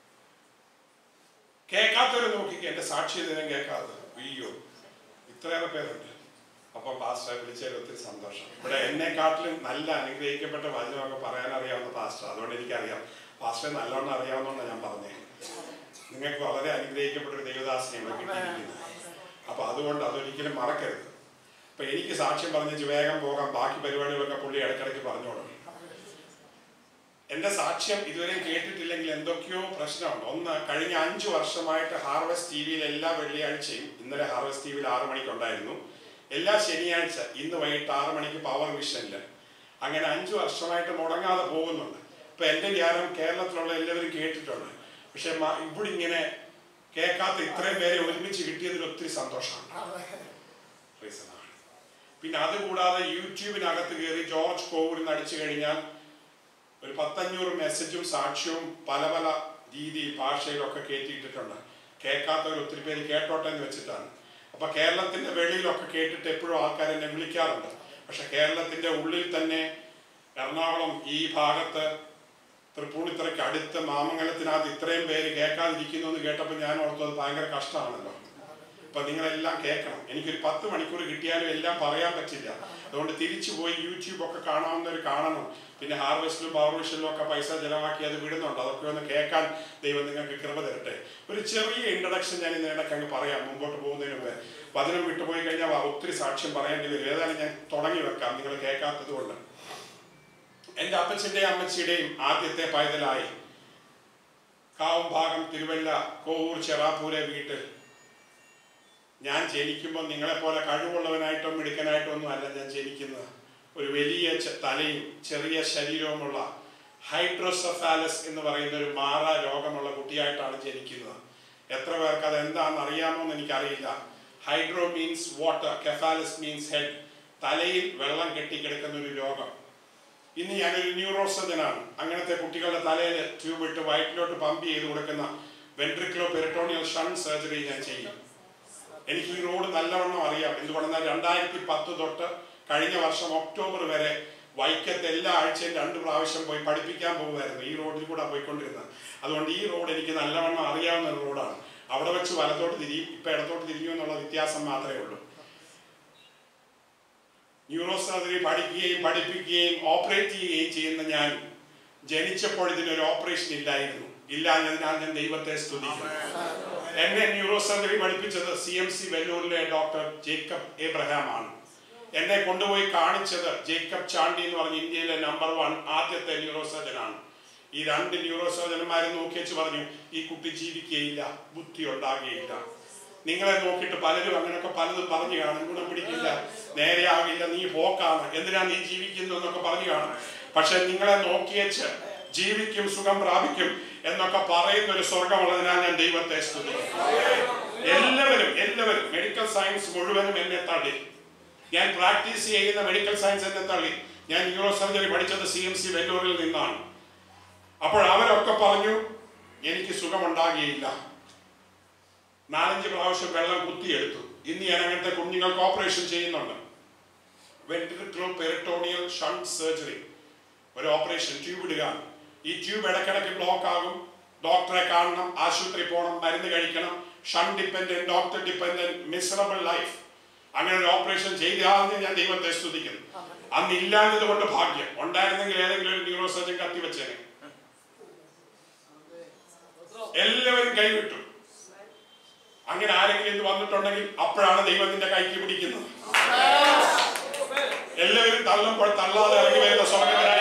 A: കേൾക്കാത്തവരെ നോക്കിക്കേ എന്റെ സാക്ഷി ദിനം കേൾക്കാത്തത് അയ്യോ ഇത്രയേറെ പേരുണ്ട് അപ്പം പാസ്റ്റർ വിളിച്ചതിൽ ഒത്തിരി സന്തോഷം ഇവിടെ എന്നെക്കാട്ടിലും നല്ല അനുഗ്രഹിക്കപ്പെട്ട വചനമൊക്കെ പറയാൻ അറിയാവുന്ന പാസ്റ്റർ അതുകൊണ്ട് എനിക്കറിയാം പാസ്റ്റർ നല്ലോണം അറിയാവുന്നതാണ് ഞാൻ പറഞ്ഞത് നിങ്ങൾക്ക് വളരെ അനുഗ്രഹിക്കപ്പെട്ട ഒരു ദൈവദാസനെ ഇവിടെ കിട്ടിയിരിക്കുന്നത് അപ്പൊ അതുകൊണ്ട് അതൊരിക്കലും മറക്കരുത് അപ്പൊ എനിക്ക് സാക്ഷ്യം പറഞ്ഞ് വേഗം പോകാം ബാക്കി പരിപാടികളൊക്കെ പുള്ളി ഇടയ്ക്കിടയ്ക്ക് പറഞ്ഞോളൂ എന്റെ സാക്ഷ്യം ഇതുവരെ കേട്ടിട്ടില്ലെങ്കിൽ എന്തൊക്കെയോ പ്രശ്നമുണ്ട് ഒന്ന് കഴിഞ്ഞ അഞ്ചു വർഷമായിട്ട് ഹാർവസ്റ്റ് ടി വിയിൽ എല്ലാ വെള്ളിയാഴ്ചയും ഇന്നലെ ഹാർവസ്റ്റ് ടി വിയിൽ ആറു മണിക്കുണ്ടായിരുന്നു എല്ലാ ശനിയാഴ്ച ഇന്ന് വൈകിട്ട് ആറു മണിക്ക് പവർ വിഷനില് അങ്ങനെ അഞ്ചു വർഷമായിട്ട് മുടങ്ങാതെ പോകുന്നുണ്ട് ഇപ്പൊ എന്റെ ധ്യാനം കേരളത്തിലുള്ള എല്ലാവരും കേട്ടിട്ടുണ്ട് പക്ഷെ മ- ഇവിടെ ഇങ്ങനെ കേൾക്കാത്ത ഇത്രയും പേരെ ഒരുമിച്ച് കിട്ടിയതിൽ ഒത്തിരി സന്തോഷമാണ് Praise the Lord. പിന്നെ അതുകൂടാതെ യൂട്യൂബിനകത്ത് കയറി ജോർജ് കോവൂരിൽ അടിച്ചു കഴിഞ്ഞാൽ ഒരു പത്തഞ്ഞൂറ് മെസ്സേജും സാക്ഷ്യവും പല പല രീതി ഭാഷയിലൊക്കെ കയറ്റിയിട്ടിട്ടുണ്ട് കേൾക്കാത്തവർ ഒത്തിരി പേര് കേട്ടോട്ടെ എന്ന് വെച്ചിട്ടാണ് അപ്പൊ കേരളത്തിന്റെ വെളിയിലൊക്കെ കേട്ടിട്ട് എപ്പോഴും ആൾക്കാർ എന്നെ വിളിക്കാറുണ്ട് പക്ഷെ കേരളത്തിന്റെ ഉള്ളിൽ തന്നെ എറണാകുളം ഈ ഭാഗത്ത് തൃപ്പൂണിത്തറയ്ക്ക് അടുത്ത മാമംഗലത്തിനകത്ത് ഇത്രയും പേര് കേൾക്കാതിരിക്കുന്നു എന്ന് കേട്ടപ്പോൾ ഞാൻ ഓർത്തത് ഭയങ്കര കഷ്ടമാണല്ലോ അപ്പൊ നിങ്ങളെല്ലാം കേൾക്കണം എനിക്കൊരു പത്ത് മണിക്കൂർ കിട്ടിയാലും എല്ലാം പറയാൻ പറ്റില്ല അതുകൊണ്ട് തിരിച്ചു പോയി യൂട്യൂബ് ഒക്കെ കാണാവുന്നവർ കാണണം പിന്നെ ഹാർവെസ്റ്റിലും പവർ വിഷനിലും ഒക്കെ പൈസ ചെലവാക്കി അത് വിടുന്നുണ്ട് അതൊക്കെ ഒന്ന് കേൾക്കാൻ ദൈവം നിങ്ങൾക്ക് കൃപ തരട്ടെ ഒരു ചെറിയ ഇൻട്രഡക്ഷൻ ഞാൻ ഇന്ന് ഇടയ്ക്ക് അങ്ങ് പറയാം മുമ്പോട്ട് പോകുന്നതിന് മുമ്പ് വചനം വിട്ടുപോയി കഴിഞ്ഞാൽ ഒത്തിരി സാക്ഷ്യം പറയേണ്ടി വരും ഏതായാലും ഞാൻ തുടങ്ങി വെക്കാം നിങ്ങൾ കേൾക്കാത്തത് കൊണ്ട് എൻ്റെ അപ്പച്ചൻ്റെയും അമ്മച്ചിയുടെയും ആദ്യത്തെ പൈതലായി കാവും ഭാഗം തിരുവല്ല കോവൂർ ചെറാപ്പൂരെ വീട്ടിൽ ഞാൻ ജനിക്കുമ്പോൾ നിങ്ങളെപ്പോലെ കഴിവുള്ളവനായിട്ടോ മിടുക്കനായിട്ടോ ഒന്നും അല്ല ഞാൻ ജനിക്കുന്നത് ഒരു വലിയ ചെ- തലയും ചെറിയ ശരീരവുമുള്ള ഹൈഡ്രോസഫാലസ് എന്ന് പറയുന്ന ഒരു മാറ രോഗമുള്ള കുട്ടിയായിട്ടാണ് ജനിക്കുന്നത് എത്ര പേർക്ക് അത് എന്താണെന്ന് അറിയാമോ എന്ന് എനിക്കറിയില്ല hydro means water cephalus means head തലയിൽ വെള്ളം കെട്ടിക്കിടക്കുന്ന ഒരു രോഗം ഇന്ന് ഞാനൊരു ന്യൂറോസർജനാണ് അങ്ങനത്തെ കുട്ടികളുടെ തലയിൽ ട്യൂബ് ഇട്ട് വയറ്റിലോട്ട് പമ്പ് ചെയ്ത് കൊടുക്കുന്ന വെൻട്രിക്ലോ പെരിട്ടോണിയൽ ഷൻ സർജറി ഞാൻ ചെയ്യും എനിക്ക് ഈ റോഡ് നല്ലവണ്ണം അറിയാം എന്തുകൊണ്ടെന്നാൽ രണ്ടായിരത്തി പത്ത് തൊട്ട് കഴിഞ്ഞ വർഷം ഒക്ടോബർ വരെ വൈക്കത്ത് എല്ലാ ആഴ്ചയും രണ്ട് പ്രാവശ്യം പോയി പഠിപ്പിക്കാൻ പോകുമായിരുന്നു ഈ റോഡിൽ കൂടെ പോയിക്കൊണ്ടിരുന്നത് അതുകൊണ്ട് ഈ റോഡ് എനിക്ക് നല്ലവണ്ണം അറിയാവുന്ന ഒരു റോഡാണ് അവിടെ വെച്ച് വലത്തോട്ട് തിരിയും ഇപ്പൊ ഇടത്തോട്ട് തിരിയും എന്നുള്ള വ്യത്യാസം മാത്രമേ ഉള്ളൂ ന്യൂറോ സർജറി പഠിക്കുകയും പഠിപ്പിക്കുകയും ഓപ്പറേറ്റ് ചെയ്യുകയും ചെയ്യുന്ന ഞാൻ ജനിച്ചപ്പോൾ ഇതിനൊരു ഓപ്പറേഷൻ ഇല്ലായിരുന്നു ഇല്ലാഞ്ഞതിനാൽ ഞാൻ ദൈവത്തെ സ്തുതിക്കുന്നു എന്നെ ന്യൂറോ സർജറി പഠിപ്പിച്ചത് സി എം സി വെല്ലൂരിലെ ഡോക്ടർ ജേക്കബ് എബ്രഹാം ആണ് എന്നെ കൊണ്ടുപോയി കാണിച്ചത് ജേക്കബ് ചാണ്ടി എന്ന് പറഞ്ഞ ഇന്ത്യയിലെ നമ്പർ വൺ ആദ്യത്തെ ന്യൂറോ സർജനാണ് ഈ രണ്ട് ന്യൂറോ സർജന്മാരെ നോക്കി വെച്ച് പറഞ്ഞു ഈ കുട്ടി ജീവിക്കുകയില്ല ബുദ്ധി ഉണ്ടാകുകയില്ല നിങ്ങളെ നോക്കിയിട്ട് പലരും അങ്ങനെയൊക്കെ പലതും പറഞ്ഞു കാണും ഗുണം പിടിക്കില്ല നേരെയാകില്ല നീ പോക്കാണ് എന്തിനാ നീ ജീവിക്കുന്നു എന്നൊക്കെ പറഞ്ഞു കാണും പക്ഷെ നിങ്ങളെ നോക്കിയേച്ച് ജീവിക്കും സുഖം പ്രാപിക്കും എന്നൊക്കെ പറയുന്ന ഒരു സ്വർഗമുള്ളതിനാൽ ഞാൻ ദൈവത്തെ സ്തുതിക്കും എല്ലാവരും എല്ലാവരും മെഡിക്കൽ സയൻസ് മുഴുവനും എന്നെ തള്ളി ഞാൻ പ്രാക്ടീസ് ചെയ്യുന്ന മെഡിക്കൽ സയൻസ് എന്നെ തള്ളി ഞാൻ ന്യൂറോ സർജറി പഠിച്ചത് സി എം സി വെല്ലൂരിൽ നിന്നാണ് അപ്പോൾ അവരൊക്കെ പറഞ്ഞു എനിക്ക് സുഖമുണ്ടാകുകയില്ല നാലഞ്ച് പ്രാവശ്യം വെള്ളം കുത്തിയെടുത്തു ഇന്ന് ഞാൻ അങ്ങനത്തെ കുഞ്ഞുങ്ങൾക്ക് ഓപ്പറേഷൻ ചെയ്യുന്നുണ്ട് വെന്റിക്ലോ പെരിട്ടോണിയൽ ഷണ്ട് സർജറി ഒരു ഓപ്പറേഷൻ ട്യൂബ് ഇടുക ഈ ട്യൂബ് ഇടയ്ക്കിടയ്ക്ക് ബ്ലോക്ക് ആകും ഡോക്ടറെ കാണണം ആശുപത്രി പോകണം മരുന്ന് കഴിക്കണം ഷൻ dependent doctor dependent miserable life അങ്ങനെ ഒരു ഓപ്പറേഷൻ ചെയ്താന്ന് ഞാൻ ദൈവത്തെ സ്തുതിക്കുന്നു അന്ന് ഇല്ലാഞ്ഞത് കൊണ്ട് ഭാഗ്യം ഉണ്ടായിരുന്നെങ്കിൽ ഏതെങ്കിലും ഒരു ന്യൂറോ സർജൻ കത്തി വെച്ചേനെ എല്ലാവരും കൈവിട്ടു അങ്ങനെ ആരെങ്കിലും ഇത് വന്നിട്ടുണ്ടെങ്കിൽ അപ്പോഴാണ് ദൈവത്തിന്റെ കൈക്ക് പിടിക്കുന്നത് എല്ലാവരും തള്ളുമ്പോൾ തള്ളാതെ ഇറങ്ങി വരുന്ന സ്വർഗത്തിനായി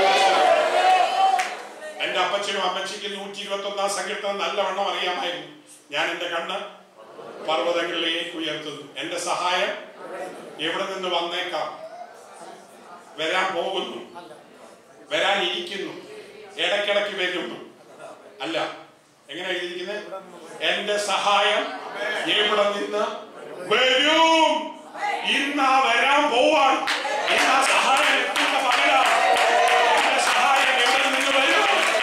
A: എന്റെ അപ്പച്ചനും അമ്മച്ചിക്കും നൂറ്റി ഇരുപത്തി ഒന്നാം സങ്കീർത്തനം നല്ലവണ്ണം അറിയാമായിരുന്നു ഞാൻ എന്റെ കണ്ണ് പർവ്വതങ്ങളിലേക്ക് ഉയർത്തുന്നു എന്റെ സഹായം എവിടെ നിന്ന് വന്നേക്കാം വരാൻ പോകുന്നു വരാനിരിക്കുന്നു ഇടയ്ക്കിടയ്ക്ക് വരുന്നു അല്ല എങ്ങനെ എഴുതിയിരിക്കുന്നത് എന്റെ സഹായം എവിടെ നിന്ന് വരും ഇന്ന് വരാൻ പോവാൻ ഇന്ന് ആ സഹായം എത്തുന്ന പകരം എന്റെ സഹായം എവിടെ നിന്ന് വരും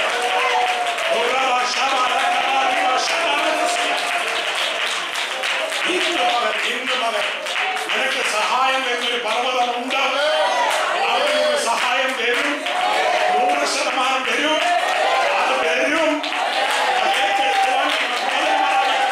A: ഇന്ന് പകൽ ഇന്ന് പകൽ നിനക്ക് സഹായം എന്നൊരു പർവ്വതമുണ്ട് അവിടെ നിന്ന് സഹായം വരും നൂറ് ശതമാനം വരും അത് വരും അത് ഏറ്റെടുക്കുവാൻ നിങ്ങൾ ബോധവാന്മാരാകണം.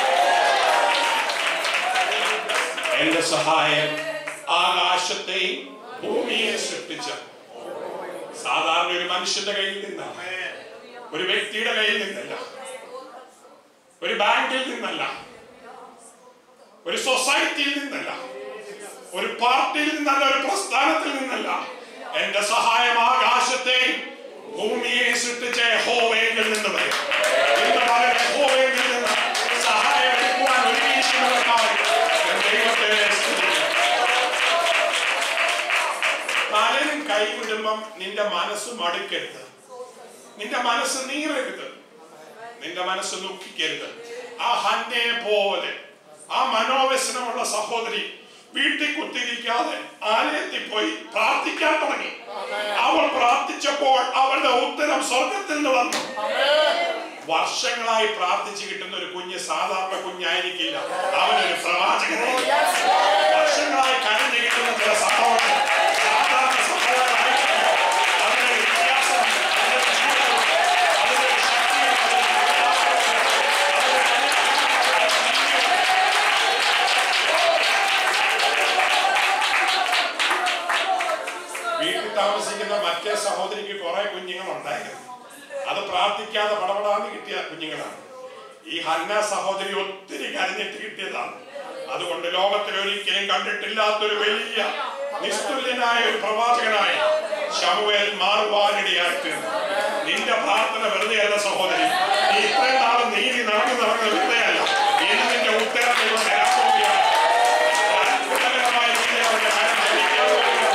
A: എന്റെ സഹായം ആകാശത്തെയും ഭൂമിയെ സൃഷ്ടിച്ച സാധാരണ ഒരു മനുഷ്യന്റെ കയ്യിൽ നിന്നല്ല ഒരു വ്യക്തിയുടെ കയ്യിൽ നിന്നല്ല ഒരു ബാങ്കിൽ നിന്നല്ല ഒരു സൊസൈറ്റിയിൽ നിന്നല്ല ഒരു പാർട്ടിയിൽ നിന്നല്ല ഒരു പ്രസ്ഥാനത്തിൽ നിന്നല്ല എന്റെ സഹായം ആകാശത്തെയും ഭൂമിയെ സൃഷ്ടിച്ച ഹോവയിൽ നിന്ന് വരും ഇന്ന് പകരം യഹോവയിൽ നിന്ന് സഹായം എടുക്കുവാൻ ഒരുങ്ങിയിരിക്കുന്നവർക്കായി ഞാൻ ദൈവത്തെ സ്തുതിക്കുന്നു. പലരും കൈവിടുമ്പം നിന്റെ മനസ്സ് മടുക്കരുത് നിന്റെ മനസ്സ് നീറരുത് നിന്റെ മനസ്സ് ദുഃഖിക്കരുത് ആ ഹന്നയെ പോലെ ആ മനോവ്യസനമുള്ള സഹോദരി വീട്ടിൽ കുത്തിരിക്കാതെ ആലയത്തിൽ പോയി പ്രാർത്ഥിക്കാൻ തുടങ്ങി അവൾ പ്രാർത്ഥിച്ചപ്പോൾ അവളുടെ ഉത്തരം സ്വർഗത്തിൽ നിന്ന് വന്നു വർഷങ്ങളായി പ്രാർത്ഥിച്ചു കിട്ടുന്ന ഒരു കുഞ്ഞ് സാധാരണ കുഞ്ഞായിരിക്കില്ല അവനൊരു പ്രവാചകനായിരിക്കും വർഷങ്ങളായി കരഞ്ഞു കിട്ടുന്ന ചില സംഭവങ്ങൾ സാധാരണ സംഭവങ്ങളായിരിക്കില്ല അതിനൊരു വ്യത്യാസം അതിന്റെ ജീവിതത്തിൽ പ്രാർത്ഥിക്കാതെ പടപടാന്ന് കിട്ടിയ കുഞ്ഞുങ്ങളാണ് ഈ ഹന്ന സഹോദരി ഒത്തിരി കരഞ്ഞിട്ട് കിട്ടിയതാണ് അതുകൊണ്ട് ലോകത്തിൽ ഒരിക്കലും കണ്ടിട്ടില്ലാത്തൊരു വലിയ നിസ്തുല്യനായ ഒരു പ്രവാചകനായ ശമുവേൽ മാറുവാനിടയായി തീർന്നു നിന്റെ പ്രാർത്ഥന വെറുതെ അല്ല സഹോദരി നീ ഇത്രയും നാളും നീതി നടന്നു നടക്കുന്ന വിദ്യയല്ല ഇനി നിന്റെ ഉത്തരം ദൈവം തരാൻ പോവുകയാണ്. അത്ഭുതകരമായ രീതിയിൽ അവന്റെ കരം ചലിക്കാൻ പോവുകയാണ്.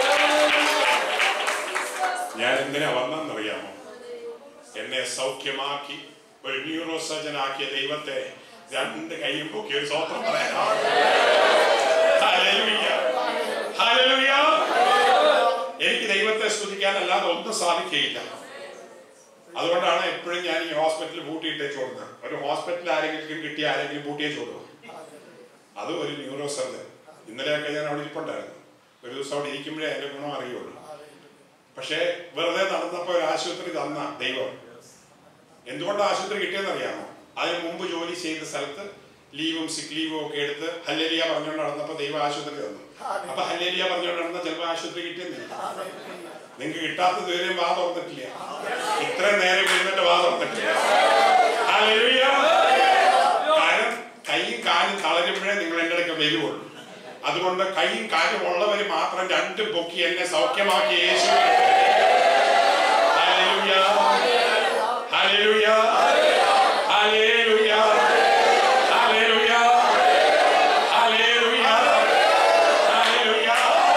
A: ഞാൻ എന്തിനാ വന്നെന്നറിയാമോ എന്നെ സൗഖ്യമാക്കി ഒരു ന്യൂറോ സർജൻ ആക്കിയ ദൈവത്തെ രണ്ട് കൈയും പൊക്കി ഒരു സ്വത്രം പറയാനാണ് ഹല്ലേലൂയ. ഹല്ലേലൂയ. എനിക്ക് ദൈവത്തെ സ്തുതിക്കാനല്ലാതെ ഒന്നും സാധിക്കുകയില്ല അതുകൊണ്ടാണ് എപ്പോഴും ഞാൻ ഈ ഹോസ്പിറ്റലിൽ പൂട്ടിയിട്ടേ ചോടുന്നത് ഒരു ഹോസ്പിറ്റലിൽ ആരെങ്കിലും കിട്ടിയ ആരെങ്കിലും പൂട്ടിയേ ചോടും അത് ഒരു ന്യൂറോ സർജൻ ഇന്നലെയൊക്കെ ഞാൻ അവിടെ ഇരിപ്പുണ്ടായിരുന്നു ഒരു ദിവസം അവിടെ ഇരിക്കുമ്പോഴേ അതിന്റെ ഗുണം അറിയുള്ളൂ പക്ഷേ വെറുതെ നടന്നപ്പോ ഒരു ആശുപത്രി തന്ന ദൈവം എന്തുകൊണ്ട് ആശുപത്രി കിട്ടിയെന്ന് അറിയാമോ അതിന് മുമ്പ് ജോലി ചെയ്ത സ്ഥലത്ത് ലീവും സിക്ക് ലീവും ഒക്കെ എടുത്ത് ഹല്ലേലിയ പറഞ്ഞുകൊണ്ട് നടന്നപ്പോ ദൈവം ആശുപത്രി തന്നു അപ്പൊ ഹല്ലേലിയ പറഞ്ഞുകൊണ്ട് നടന്ന ചിലപ്പോൾ ആശുപത്രി കിട്ടിയെന്നില്ല നിങ്ങൾക്ക് കിട്ടാത്ത ഇതുവരെയും വാ തുറന്നിട്ടില്ല ഇത്രയും നേരം ഇരുന്നിട്ട് വാ തുറന്നിട്ടില്ല ഹല്ലേലൂയ. കാരണം കൈയും കാലും തളരുമ്പോഴേ നിങ്ങൾ എൻ്റെ അടുക്ക വരുവുള്ളൂ അതുകൊണ്ട് കൈയും കാലും ഉള്ളവർ മാത്രം രണ്ടും പൊക്കി എന്നെ സൗഖ്യമാക്കി യേശു hallelujah. Hallelujah. Hallelujah. Hallelujah. Hallelujah. Hallelujah.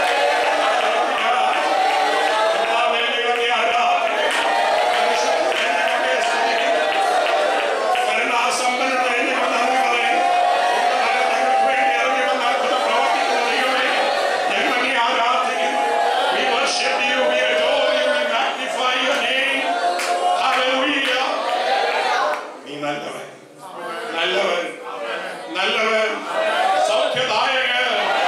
A: കർത്താവേ, ദൈവമേ, ആരാധന. പരിശുദ്ധനെ ഞങ്ങളെ സ്തുതിക്കുന്നു. കരുണാസമ്പന്നനെ ഞങ്ങൾ നന്ദി പറയുന്നു. ഞങ്ങൾക്ക് വേണ്ടി ഇറങ്ങി വന്ന അത്ഭുത പ്രവർത്തിക്കുന്ന ദൈവമേ, ഞങ്ങൾ അങ്ങേ ആരാധിക്കുന്നു. We worship you, we adore you, we magnify your name. Hallelujah. നീ നല്ലവൻ നല്ലവൻ നല്ലവൻ സൗഖ്യദായകൻ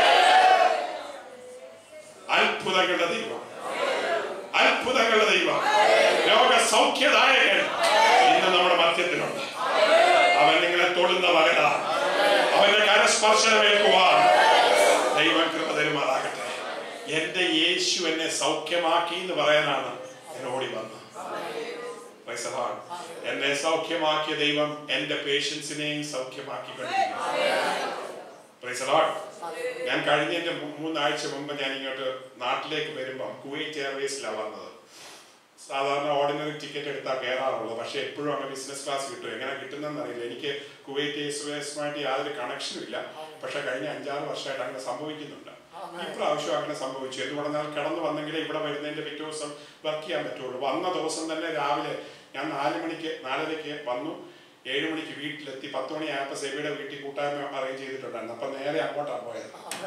A: അത്ഭുതങ്ങളുടെ ദൈവം അത്ഭുതങ്ങളുടെ ദൈവം ലോക സൗഖ്യദായകൻ ഇന്ന് നമ്മുടെ മധ്യത്തിലുണ്ട് അവൻ നിങ്ങളെ തൊടുന്ന മകനാണ് അവന്റെ കരസ്പർശനമേൽക്കുവാൻ ദൈവം കൃപ തരുമാറാകട്ടെ എന്റെ യേശു എന്നെ സൗഖ്യമാക്കി എന്ന് പറയാനാണ് ഞാൻ ഓടി വന്നത് Praise the Lord. എന്നെ സൗഖ്യമാക്കിയ ദൈവം എന്റെ പേഷ്യൻസിനെയും സൗഖ്യമാക്കി Praise the Lord. ഞാൻ കഴിഞ്ഞ എന്റെ മൂന്നാഴ്ച മുമ്പ് ഞാൻ ഇങ്ങോട്ട് നാട്ടിലേക്ക് വരുമ്പം കുവൈറ്റ് എയർവേസിലാണ് വന്നത് സാധാരണ ഓർഡിനറി ടിക്കറ്റ് എടുത്താൽ കയറാറുള്ളൂ പക്ഷെ എപ്പോഴും അങ്ങനെ ബിസിനസ് ക്ലാസ് കിട്ടും എങ്ങനെ കിട്ടുന്നതെന്ന് അറിയില്ല എനിക്ക് കുവൈറ്റ് എയർവേസുമായിട്ട് യാതൊരു കണക്ഷനും ഇല്ല പക്ഷെ കഴിഞ്ഞ അഞ്ചാറ് വർഷമായിട്ട് അങ്ങനെ സംഭവിക്കുന്നുണ്ട് ഇപ്രാവശ്യം അങ്ങനെ സംഭവിച്ചു എന്തുകൊണ്ടെന്നാൽ കിടന്നു വന്നെങ്കിലേ ഇവിടെ വരുന്നതിന്റെ പിറ്റേ ദിവസം വർക്ക് ചെയ്യാൻ പറ്റുള്ളൂ വന്ന ദിവസം തന്നെ രാവിലെ ഞാൻ നാല് മണിക്ക് നാലരയ്ക്ക് വന്നു ഏഴ് മണിക്ക് വീട്ടിലെത്തി പത്ത് മണിയായപ്പോൾ സെബിയുടെ വീട്ടിൽ കൂട്ടായ്മ അറേഞ്ച് ചെയ്തിട്ടുണ്ടായിരുന്നു അപ്പൊ നേരെ അങ്ങോട്ടാണ് പോയത്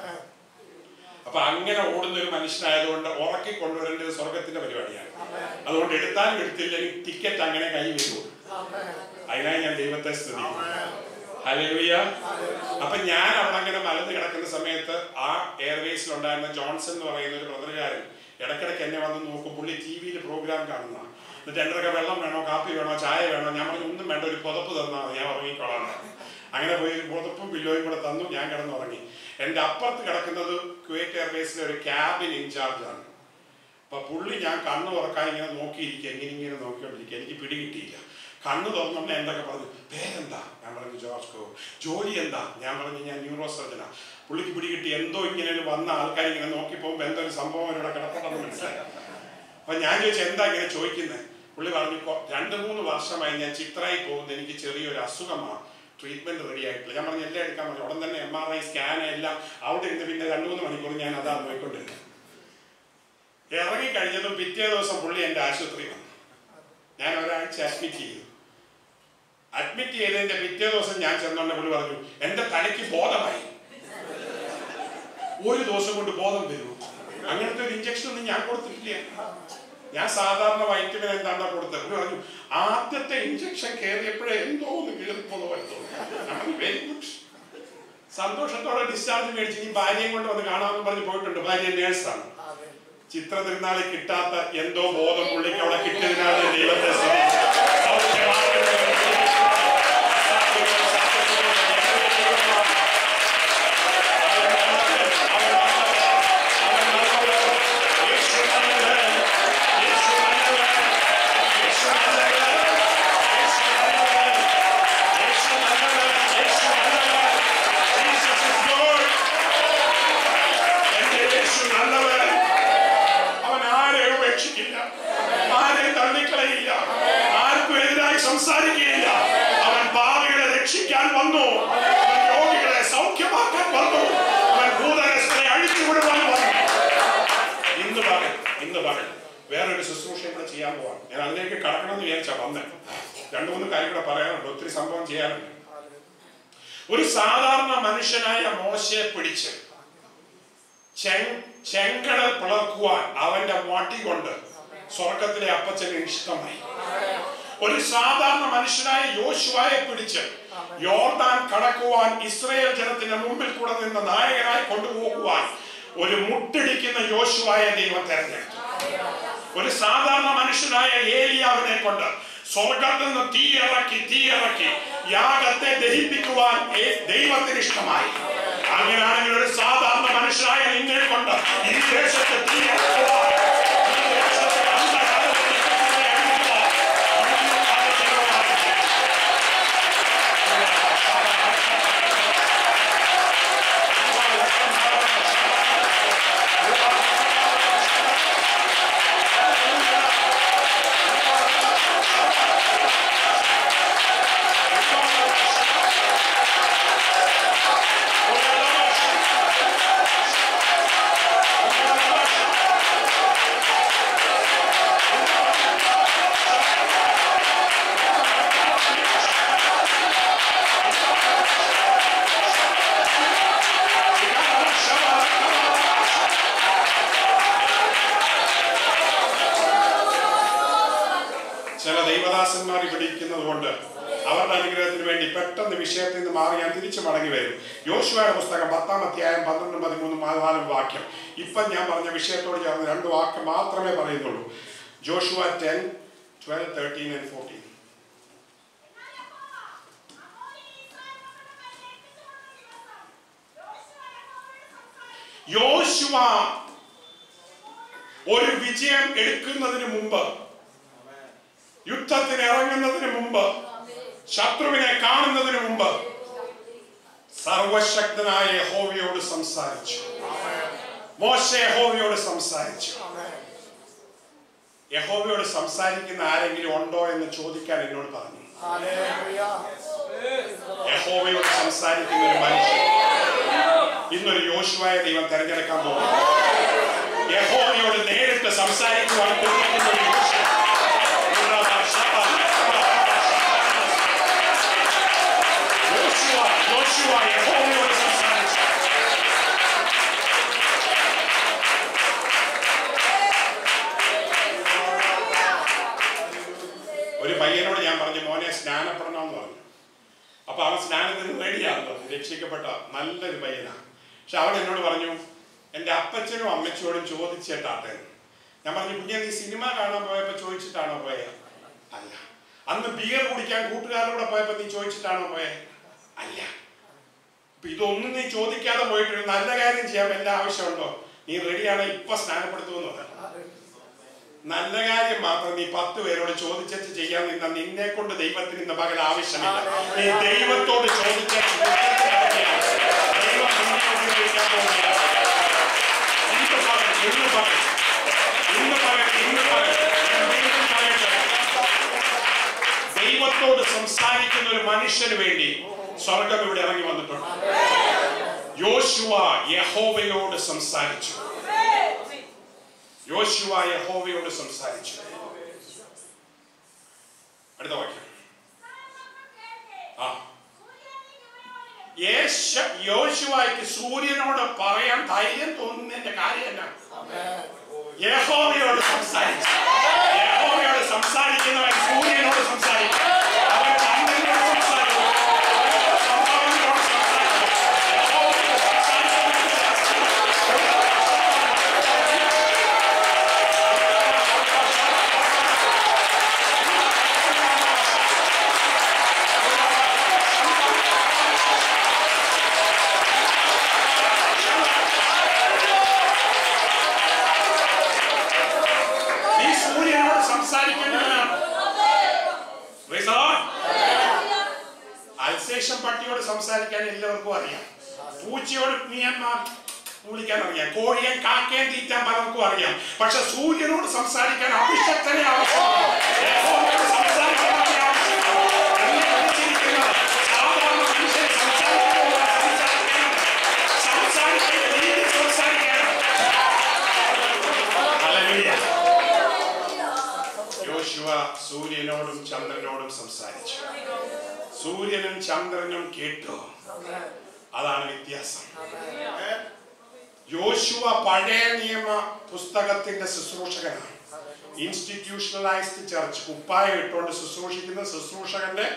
A: അപ്പൊ അങ്ങനെ ഓടുന്ന ഒരു മനുഷ്യനായതുകൊണ്ട് ഉറക്കി കൊണ്ടുവരേണ്ടത് സ്വർഗത്തിന്റെ പരിപാടിയാണ് അതുകൊണ്ട് എടുത്താലും എടുത്തില്ലെങ്കിൽ ടിക്കറ്റ് അങ്ങനെ കൈ വരുള്ളൂ അതിനായി ഞാൻ ദൈവത്തെ സ്തുതിക്കുന്നു ഹല്ലേലൂയ അപ്പൊ ഞാൻ അവിടെ അങ്ങനെ മലന്ന് കിടക്കുന്ന സമയത്ത് ആ എയർവേസിൽ ഉണ്ടായിരുന്ന ജോൺസൺ എന്ന് പറയുന്ന ഒരു ബ്രദറുകാരൻ ഇടയ്ക്കിടയ്ക്ക് എന്നെ വന്ന് നോക്കും പുള്ളി ടി വിയിൽ പ്രോഗ്രാം കാണുന്ന എന്നിട്ട് എൻ്റെ വെള്ളം വേണോ കാപ്പി വേണോ ചായ വേണോ ഞാൻ പറഞ്ഞു ഒന്നും വേണ്ട ഒരു പുതപ്പ് തന്നാൽ മതി ഞാൻ ഉറങ്ങിക്കോളാം അങ്ങനെ പോയി ഒരു പുതപ്പും പില്ലോയും കൂടെ തന്നു ഞാൻ കിടന്ന് ഉറങ്ങി എൻ്റെ അപ്പുറത്ത് കിടക്കുന്നത് കുവൈറ്റ് എയർവേസിലെ ഒരു ക്യാബിൻ ഇൻചാർജാണ് അപ്പൊ പുള്ളി ഞാൻ കണ്ണു തുറക്കാൻ ഇങ്ങനെ നോക്കിയിരിക്കുക എങ്ങനെ ഇങ്ങനെ നോക്കിക്കൊണ്ടിരിക്കുക എനിക്ക് പിടികിട്ടിയില്ല കണ്ണു തുറന്നോണ്ട് എന്തൊക്കെ പറഞ്ഞു പേരെന്താ ഞാൻ പറഞ്ഞു ജോർജ് കോ ജോലി എന്താ ഞാൻ പറഞ്ഞു ഞാൻ ന്യൂറോ സർജനാ പുള്ളിക്ക് പിടികിട്ടി എന്തോ ഇങ്ങനെ ഒരു വന്ന ആൾക്കാർ ഇങ്ങനെ നോക്കി പോകുമ്പോൾ എന്തോ ഒരു സംഭവം ഇവിടെ കിടപ്പുണ്ടെന്ന് മനസ്സിലായി അപ്പൊ ഞാൻ ചോദിച്ചു എന്താ ഇങ്ങനെ ചോദിക്കുന്നത് പുള്ളി പറഞ്ഞു "കൊ- രണ്ട് മൂന്ന് വർഷമായി ഞാൻ ചിത്രായി പോകുന്നത് എനിക്ക് ചെറിയൊരു അസുഖമാണ് ട്രീറ്റ്മെന്റ് റെഡി ആയിട്ടില്ല ഞാൻ പറഞ്ഞു എല്ലാം എടുക്കാൻ പറഞ്ഞു ഉടൻ തന്നെ എം ആർ ഐ സ്കാൻ എല്ലാം അവിടെ ഇരുന്ന് പിന്നെ രണ്ടു മൂന്ന് മണിക്കൂർ ഞാൻ അതാ നോക്കിക്കൊണ്ടിരുന്നത് ഇറങ്ങി കഴിഞ്ഞതും പിറ്റേ ദിവസം പുള്ളി എൻ്റെ ആശുപത്രി വന്നു ഞാൻ ഒരാഴ്ച അഡ്മിറ്റ് ചെയ്തു അഡ്മിറ്റ് ചെയ്തതിന്റെ പിറ്റേ ദിവസം ഞാൻ ചെന്നോണ്ട് പുള്ളി പറഞ്ഞു എന്റെ തലയ്ക്ക് ബോധമായി ഒരു ദിവസം കൊണ്ട് ബോധം വരൂ അങ്ങനത്തെ ഒരു ഇഞ്ചക്ഷൻ ഒന്നും ഞാൻ കൊടുത്തിട്ടില്ല ഞാൻ സാധാരണ വൈറ്റമിൻ എന്താണ്ടാ കൊടുത്തത് പുള്ളി പറഞ്ഞു ആദ്യത്തെ ഇഞ്ചക്ഷൻ കയറിയപ്പോഴേ എന്തോ ഒന്ന് കീറിപ്പോന്ന് വരുന്നു വെരി ഗുഡ് സന്തോഷത്തോടെ ഡിസ്ചാർജ് മേടിച്ച് ഇനി ഭാര്യയും കൊണ്ട് വന്ന് കാണാമെന്ന് പറഞ്ഞ് പോയിട്ടുണ്ട് ഭാര്യ നേഴ്സാണ് ചിത്ര തിരുനാളിൽ കിട്ടാത്ത എന്തോ ബോധം പുള്ളിക്ക് അവിടെ കിട്ടിയതിനാണ് ദൈവത്തെ സ്തുതിച്ചു. സൗഖ്യമാക്കുന്നവൻ സാധുക്കൾ, സാധുക്കൾ, ഞങ്ങളുടെ ദൈവമാണ്. അവൻ നല്ലവൻ, അവൻ നല്ലവൻ, അവൻ നല്ലവൻ. യേശു നല്ലവൻ, യേശു നല്ലവൻ, യേശു നല്ലവൻ. വിചാരിച്ചാ വന്നേ രണ്ടു മൂന്ന് കാര്യം കൂടെ പറയാനുണ്ട് ഒത്തിരി സംഭവം ചെയ്യാനുണ്ട് ഒരു സാധാരണ മനുഷ്യനായ മോശയെ പിടിച്ച് ചെങ്- ചെങ്കടൽ പിളർക്കുവാൻ അവന്റെ വടി കൊണ്ട് സ്വർഗത്തിലെ അപ്പച്ചന് ഇഷ്ടമായി ഒരു സാധാരണ മനുഷ്യനായ യോശുവായെ പിടിച്ച് യോർദാൻ കടക്കുവാൻ ഇസ്രയേൽ ജനത്തിന്റെ മുമ്പിൽ കൂടെ നിന്ന് നായകനായി കൊണ്ടുപോകുവാൻ ഒരു മുട്ടിടിക്കുന്ന യോശുവായെ ദൈവം തെരഞ്ഞെടുത്തു ഒരു സാധാരണ മനുഷ്യനായ ഏലിയാവിനെ കൊണ്ട് സ്വർഗത്തിൽ നിന്ന് തീയിറക്കി തീയിറക്കി യാഗത്തെ ദഹിപ്പിക്കുവാൻ ഏ- ദൈവത്തിന് ഇഷ്ടമായി അങ്ങനെയാണെങ്കിൽ ഒരു സാധാരണ മനുഷ്യനായ നിന്നെ കൊണ്ട് ഈ ദേശത്ത് തീയിറക്കുവാൻ ഈ ദേശത്തെ അന്ധകാരത്തിൽ നിൽക്കുന്നവരെ അഴിക്കുവാൻ നമുക്ക് ആവശ്യമായിരിക്കും. ചില ദൈവദാസന്മാർ ഇവിടെ ഇരിക്കുന്നത് കൊണ്ട് അവരുടെ അനുഗ്രഹത്തിന് വേണ്ടി പെട്ടെന്ന് വിഷയത്തിൽ നിന്ന് മാറി ഞാൻ തിരിച്ചു മടങ്ങി വരും യോശുവയുടെ പുസ്തകം പത്താം അധ്യായം പന്ത്രണ്ടും പതിമൂന്നും പതിനാലും വാക്യം ഇപ്പം ഞാൻ പറഞ്ഞ വിഷയത്തോട് ചേർന്ന് രണ്ട് വാക്ക് മാത്രമേ പറയുന്നുള്ളൂ Joshua ten twelve thirteen and fourteen യോശുവ ഒരു വിജയം എടുക്കുന്നതിന് മുമ്പ് യുദ്ധത്തിന് ഇറങ്ങുന്നതിന് മുമ്പ് ശത്രുവിനെ കാണുന്നതിന് മുമ്പ് സർവശക്തനായ യഹോവയോട് സംസാരിച്ചു മോശ യഹോവയോട് സംസാരിച്ചു യഹോവയോട് സംസാരിക്കുന്ന ആരെങ്കിലും ഉണ്ടോ എന്ന് ചോദിക്കാൻ എന്നോട് പറഞ്ഞു യഹോവയോട് സംസാരിക്കുന്ന ഒരു മനുഷ്യൻ ഇന്നൊരു യോശുവായ ദൈവം തെരഞ്ഞെടുക്കാൻ പോകുന്നു യഹോവയോട് നേരിട്ട് സംസാരിക്കുവാൻ കൊതിക്കുന്ന ഒരു യോശുവ. യോശുവ യോശുവ യഹോവയോട് സംസാരിച്ചു ഒരു പയ്യനോട് ഞാൻ പറഞ്ഞു മോനെ സ്നാനപ്പെടണമെന്ന് പറഞ്ഞു അപ്പൊ അവൻ സ്നാനത്തിന് റെഡിയാണെന്ന് പറഞ്ഞു രക്ഷിക്കപ്പെട്ട നല്ലൊരു പയ്യനാണ് പക്ഷെ അവൻ എന്നോട് പറഞ്ഞു എൻ്റെ അപ്പച്ചനും അമ്മച്ചിയോടും ചോദിച്ചിട്ടാട്ടെ ഞാൻ പറഞ്ഞു കുഞ്ഞെ നീ സിനിമ കാണാൻ പോയപ്പോ ചോദിച്ചിട്ടാണോ പോയത് അല്ല അന്ന് ബിയർ കുടിക്കാൻ കൂട്ടുകാരുടെ കൂടെ പോയപ്പോ നീ ചോദിച്ചിട്ടാണോ പോയെ അല്ല അപ്പൊ ഇതൊന്നും നീ ചോദിക്കാതെ പോയിട്ട് ഒരു നല്ല കാര്യം ചെയ്യാൻ വല്ല ആവശ്യമുണ്ടോ നീ റെഡിയാണ് ഇപ്പൊ സ്നാനപ്പെടുത്തുമെന്ന് പറഞ്ഞു നല്ല കാര്യം മാത്രം നീ പത്ത് പേരോട് ചോദിച്ചു ചെയ്യാൻ നിന്ന നിന്നെ കൊണ്ട് ദൈവത്തിന് ഇന്ന് പകൽ ആവശ്യമില്ല നീ ദൈവത്തോട് ചോദിച്ച ദൈവം നിന്നെ ഉപയോഗിക്കാൻ പോകുകയാണ് ഇന്ന് പകൽ ഇന്ന് പകൽ ഇന്ന് പകൽ ഇന്ന് പകൽ ഞാൻ വീണ്ടും പറയട്ടെ ദൈവത്തോട് സംസാരിക്കുന്ന ഒരു മനുഷ്യന് വേണ്ടി സ്വർഗം ഇവിടെ ഇറങ്ങി വന്നിട്ടുണ്ട് യോശുവ യഹോവയോട് സംസാരിച്ചു യോശുവ യഹോവയോട് സംസാരിച്ചു അടുത്ത വാക്യം ആ യേശ യോശുവായ്ക്ക് സൂര്യനോട് പറയാൻ ധൈര്യം തോന്നുന്നതിന്റെ കാര്യം എന്നാ യഹോവയോട് സംസാരിച്ചു യഹോവയോട് സംസാരിക്കുന്നവൻ സൂര്യനോട് സംസാരിക്കും അവൻ ചന്ദ്രനോട് സംസാരിക്കും അവൻ സംഭവങ്ങളോട് സംസാരിക്കും യഹോവയോട് സംസാരിക്കുന്നവൻ നീ സൂര്യനോട് സംസാരിക്കുന്നവനാണ് Praise the Lord. അൽസേഷൻ പട്ടിയോട് സംസാരിക്കാൻ എല്ലാവർക്കും അറിയാം പൂച്ചയോട് നീയന്മാർ വിളിക്കാൻ അറിയാം കോഴിയെ കാക്കയും തീറ്റാൻ പലർക്കും അറിയാം പക്ഷെ സൂര്യനോട് സംസാരിക്കാൻ അഭിഷക്തനെ ആവശ്യമാണ് യഹോവയോട് സംസാരിക്കുന്നവനെ ആവശ്യമാണ്. എന്നെ വിളിച്ചിരിക്കുന്നത് സാധാരണ മനുഷ്യൻ സംസാരിക്കുന്നത് പോലെ സംസാരിക്കണം. സംസാരിക്കേണ്ട രീതി സംസാരിക്കണം. Hallelujah. യോശുവ സൂര്യനോടും സംസാരിച്ചു സൂര്യനും ചന്ദ്രനും കേട്ടു അതാണ് വ്യത്യാസം യോശുവ പഴയ നിയമ പുസ്തകത്തിന്റെ ശുശ്രൂഷകനാണ് ഇൻസ്റ്റിറ്റ്യൂഷണലൈസ്ഡ് ചർച്ച് കുപ്പായം ഇട്ടുകൊണ്ട് ശുശ്രൂഷിക്കുന്ന ശുശ്രൂഷകന്റെ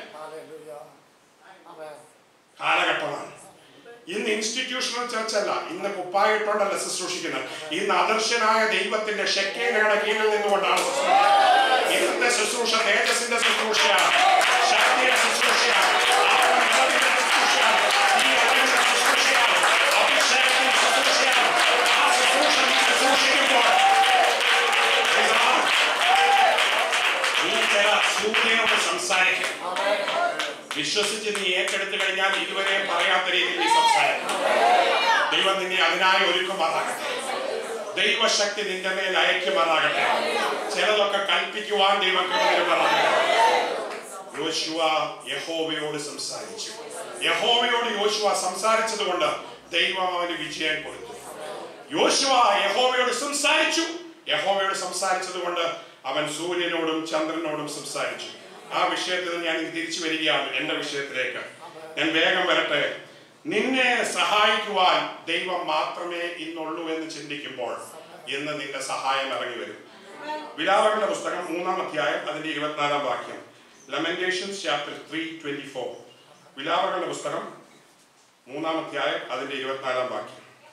A: കാലഘട്ടമാണ് ഇന്ന് ഇൻസ്റ്റിറ്റ്യൂഷണൽ ചർച്ച് അല്ല ഇന്ന് കുപ്പായം ഇട്ടുകൊണ്ടല്ല ശുശ്രൂഷിക്കുന്നത് ഇന്ന് അദർശനായ ദൈവത്തിന്റെ ഷെക്കേനയുടെ കീഴിൽ നിന്നുകൊണ്ടാണ് ശുശ്രൂഷിക്കുന്നത് ഇന്നത്തെ ശുശ്രൂഷ തേജസിന്റെ ശുശ്രൂഷയാണ് ശക്തിയുടെ ശുശ്രൂഷയാണ് ആത്മബലത്തിന്റെ ശുശ്രൂഷയാണ് ഈ അറിവിന്റെ ശുശ്രൂഷയാണ് അഭിഷേകത്തിന്റെ ശുശ്രൂഷയാണ് ആ ശുശ്രൂഷ നീ ശുശ്രൂഷിക്കുമ്പോൾ Praise the Lord. നീ ചില സൂര്യനോട് സംസാരിക്കും വിശ്വസിച്ച് നീ ഏറ്റെടുത്തു കഴിഞ്ഞാൽ ഇതുവരെ പറയാത്ത രീതിയിൽ നീ സംസാരിക്കും ദൈവം നിന്നെ അതിനായി ഒരുക്കുമാറാകട്ടെ ദൈവശക്തി നിന്റെ മേൽ അയക്കുമാറാകട്ടെ ചിലതൊക്കെ കൽപ്പിക്കുവാൻ ദൈവം കൃപ തരുമാറാകട്ടെ യോശുവ യഹോവയോട് സംസാരിച്ചു യഹോവയോട് യോശുവ സംസാരിച്ചത് കൊണ്ട് ദൈവം അവന് വിജയം കൊടുത്തു യോശുവ യഹോവയോട് സംസാരിച്ചു യഹോവയോട് സംസാരിച്ചത് കൊണ്ട് അവൻ സൂര്യനോടും ചന്ദ്രനോടും സംസാരിച്ചു ആ വിഷയത്തിൽ ഞാൻ ഇനി തിരിച്ചു വരികയാണ് എന്റെ വിഷയത്തിലേക്ക് ഞാൻ വേഗം വരട്ടെ നിന്നെ സഹായിക്കുവാൻ ദൈവം മാത്രമേ ഇന്നുള്ളൂ എന്ന് ചിന്തിക്കുമ്പോൾ ഇന്ന് നിന്റെ സഹായം ഇറങ്ങി വരും വിലാപങ്ങളുടെ പുസ്തകം മൂന്നാം അധ്യായം അതിന്റെ ഇരുപത്തിനാലാം വാക്യം lamentations chapter three twenty four വിലാപങ്ങളുടെ പുസ്തകം മൂന്നാം അധ്യായം അതിന്റെ ഇരുപത്തിനാലാം വാക്യം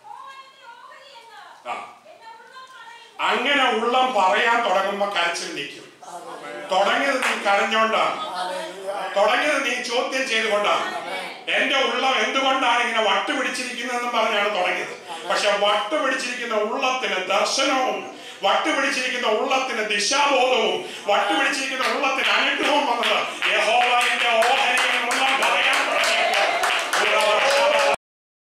A: ആ അങ്ങനെ ഉള്ളം പറയാൻ തുടങ്ങുമ്പോ കരച്ചിൽ നിൽക്കും തുടങ്ങിയത് നീ കരഞ്ഞോണ്ടാണ് തുടങ്ങിയത് നീ ചോദ്യം ചെയ്തുകൊണ്ടാണ് എന്റെ ഉള്ളം എന്തുകൊണ്ടാണ് ഇങ്ങനെ വട്ട് പിടിച്ചിരിക്കുന്നതെന്ന് പറഞ്ഞാണ് തുടങ്ങിയത് പക്ഷെ വട്ട് പിടിച്ചിരിക്കുന്ന ഉള്ളത്തിന് ദർശനവും വട്ട് പിടിച്ചിരിക്കുന്ന ഉള്ളത്തിന് ദിശാബോധവും വട്ട് പിടിച്ചിരിക്കുന്ന ഉള്ളത്തിന് അനുഗ്രഹവും വന്നത്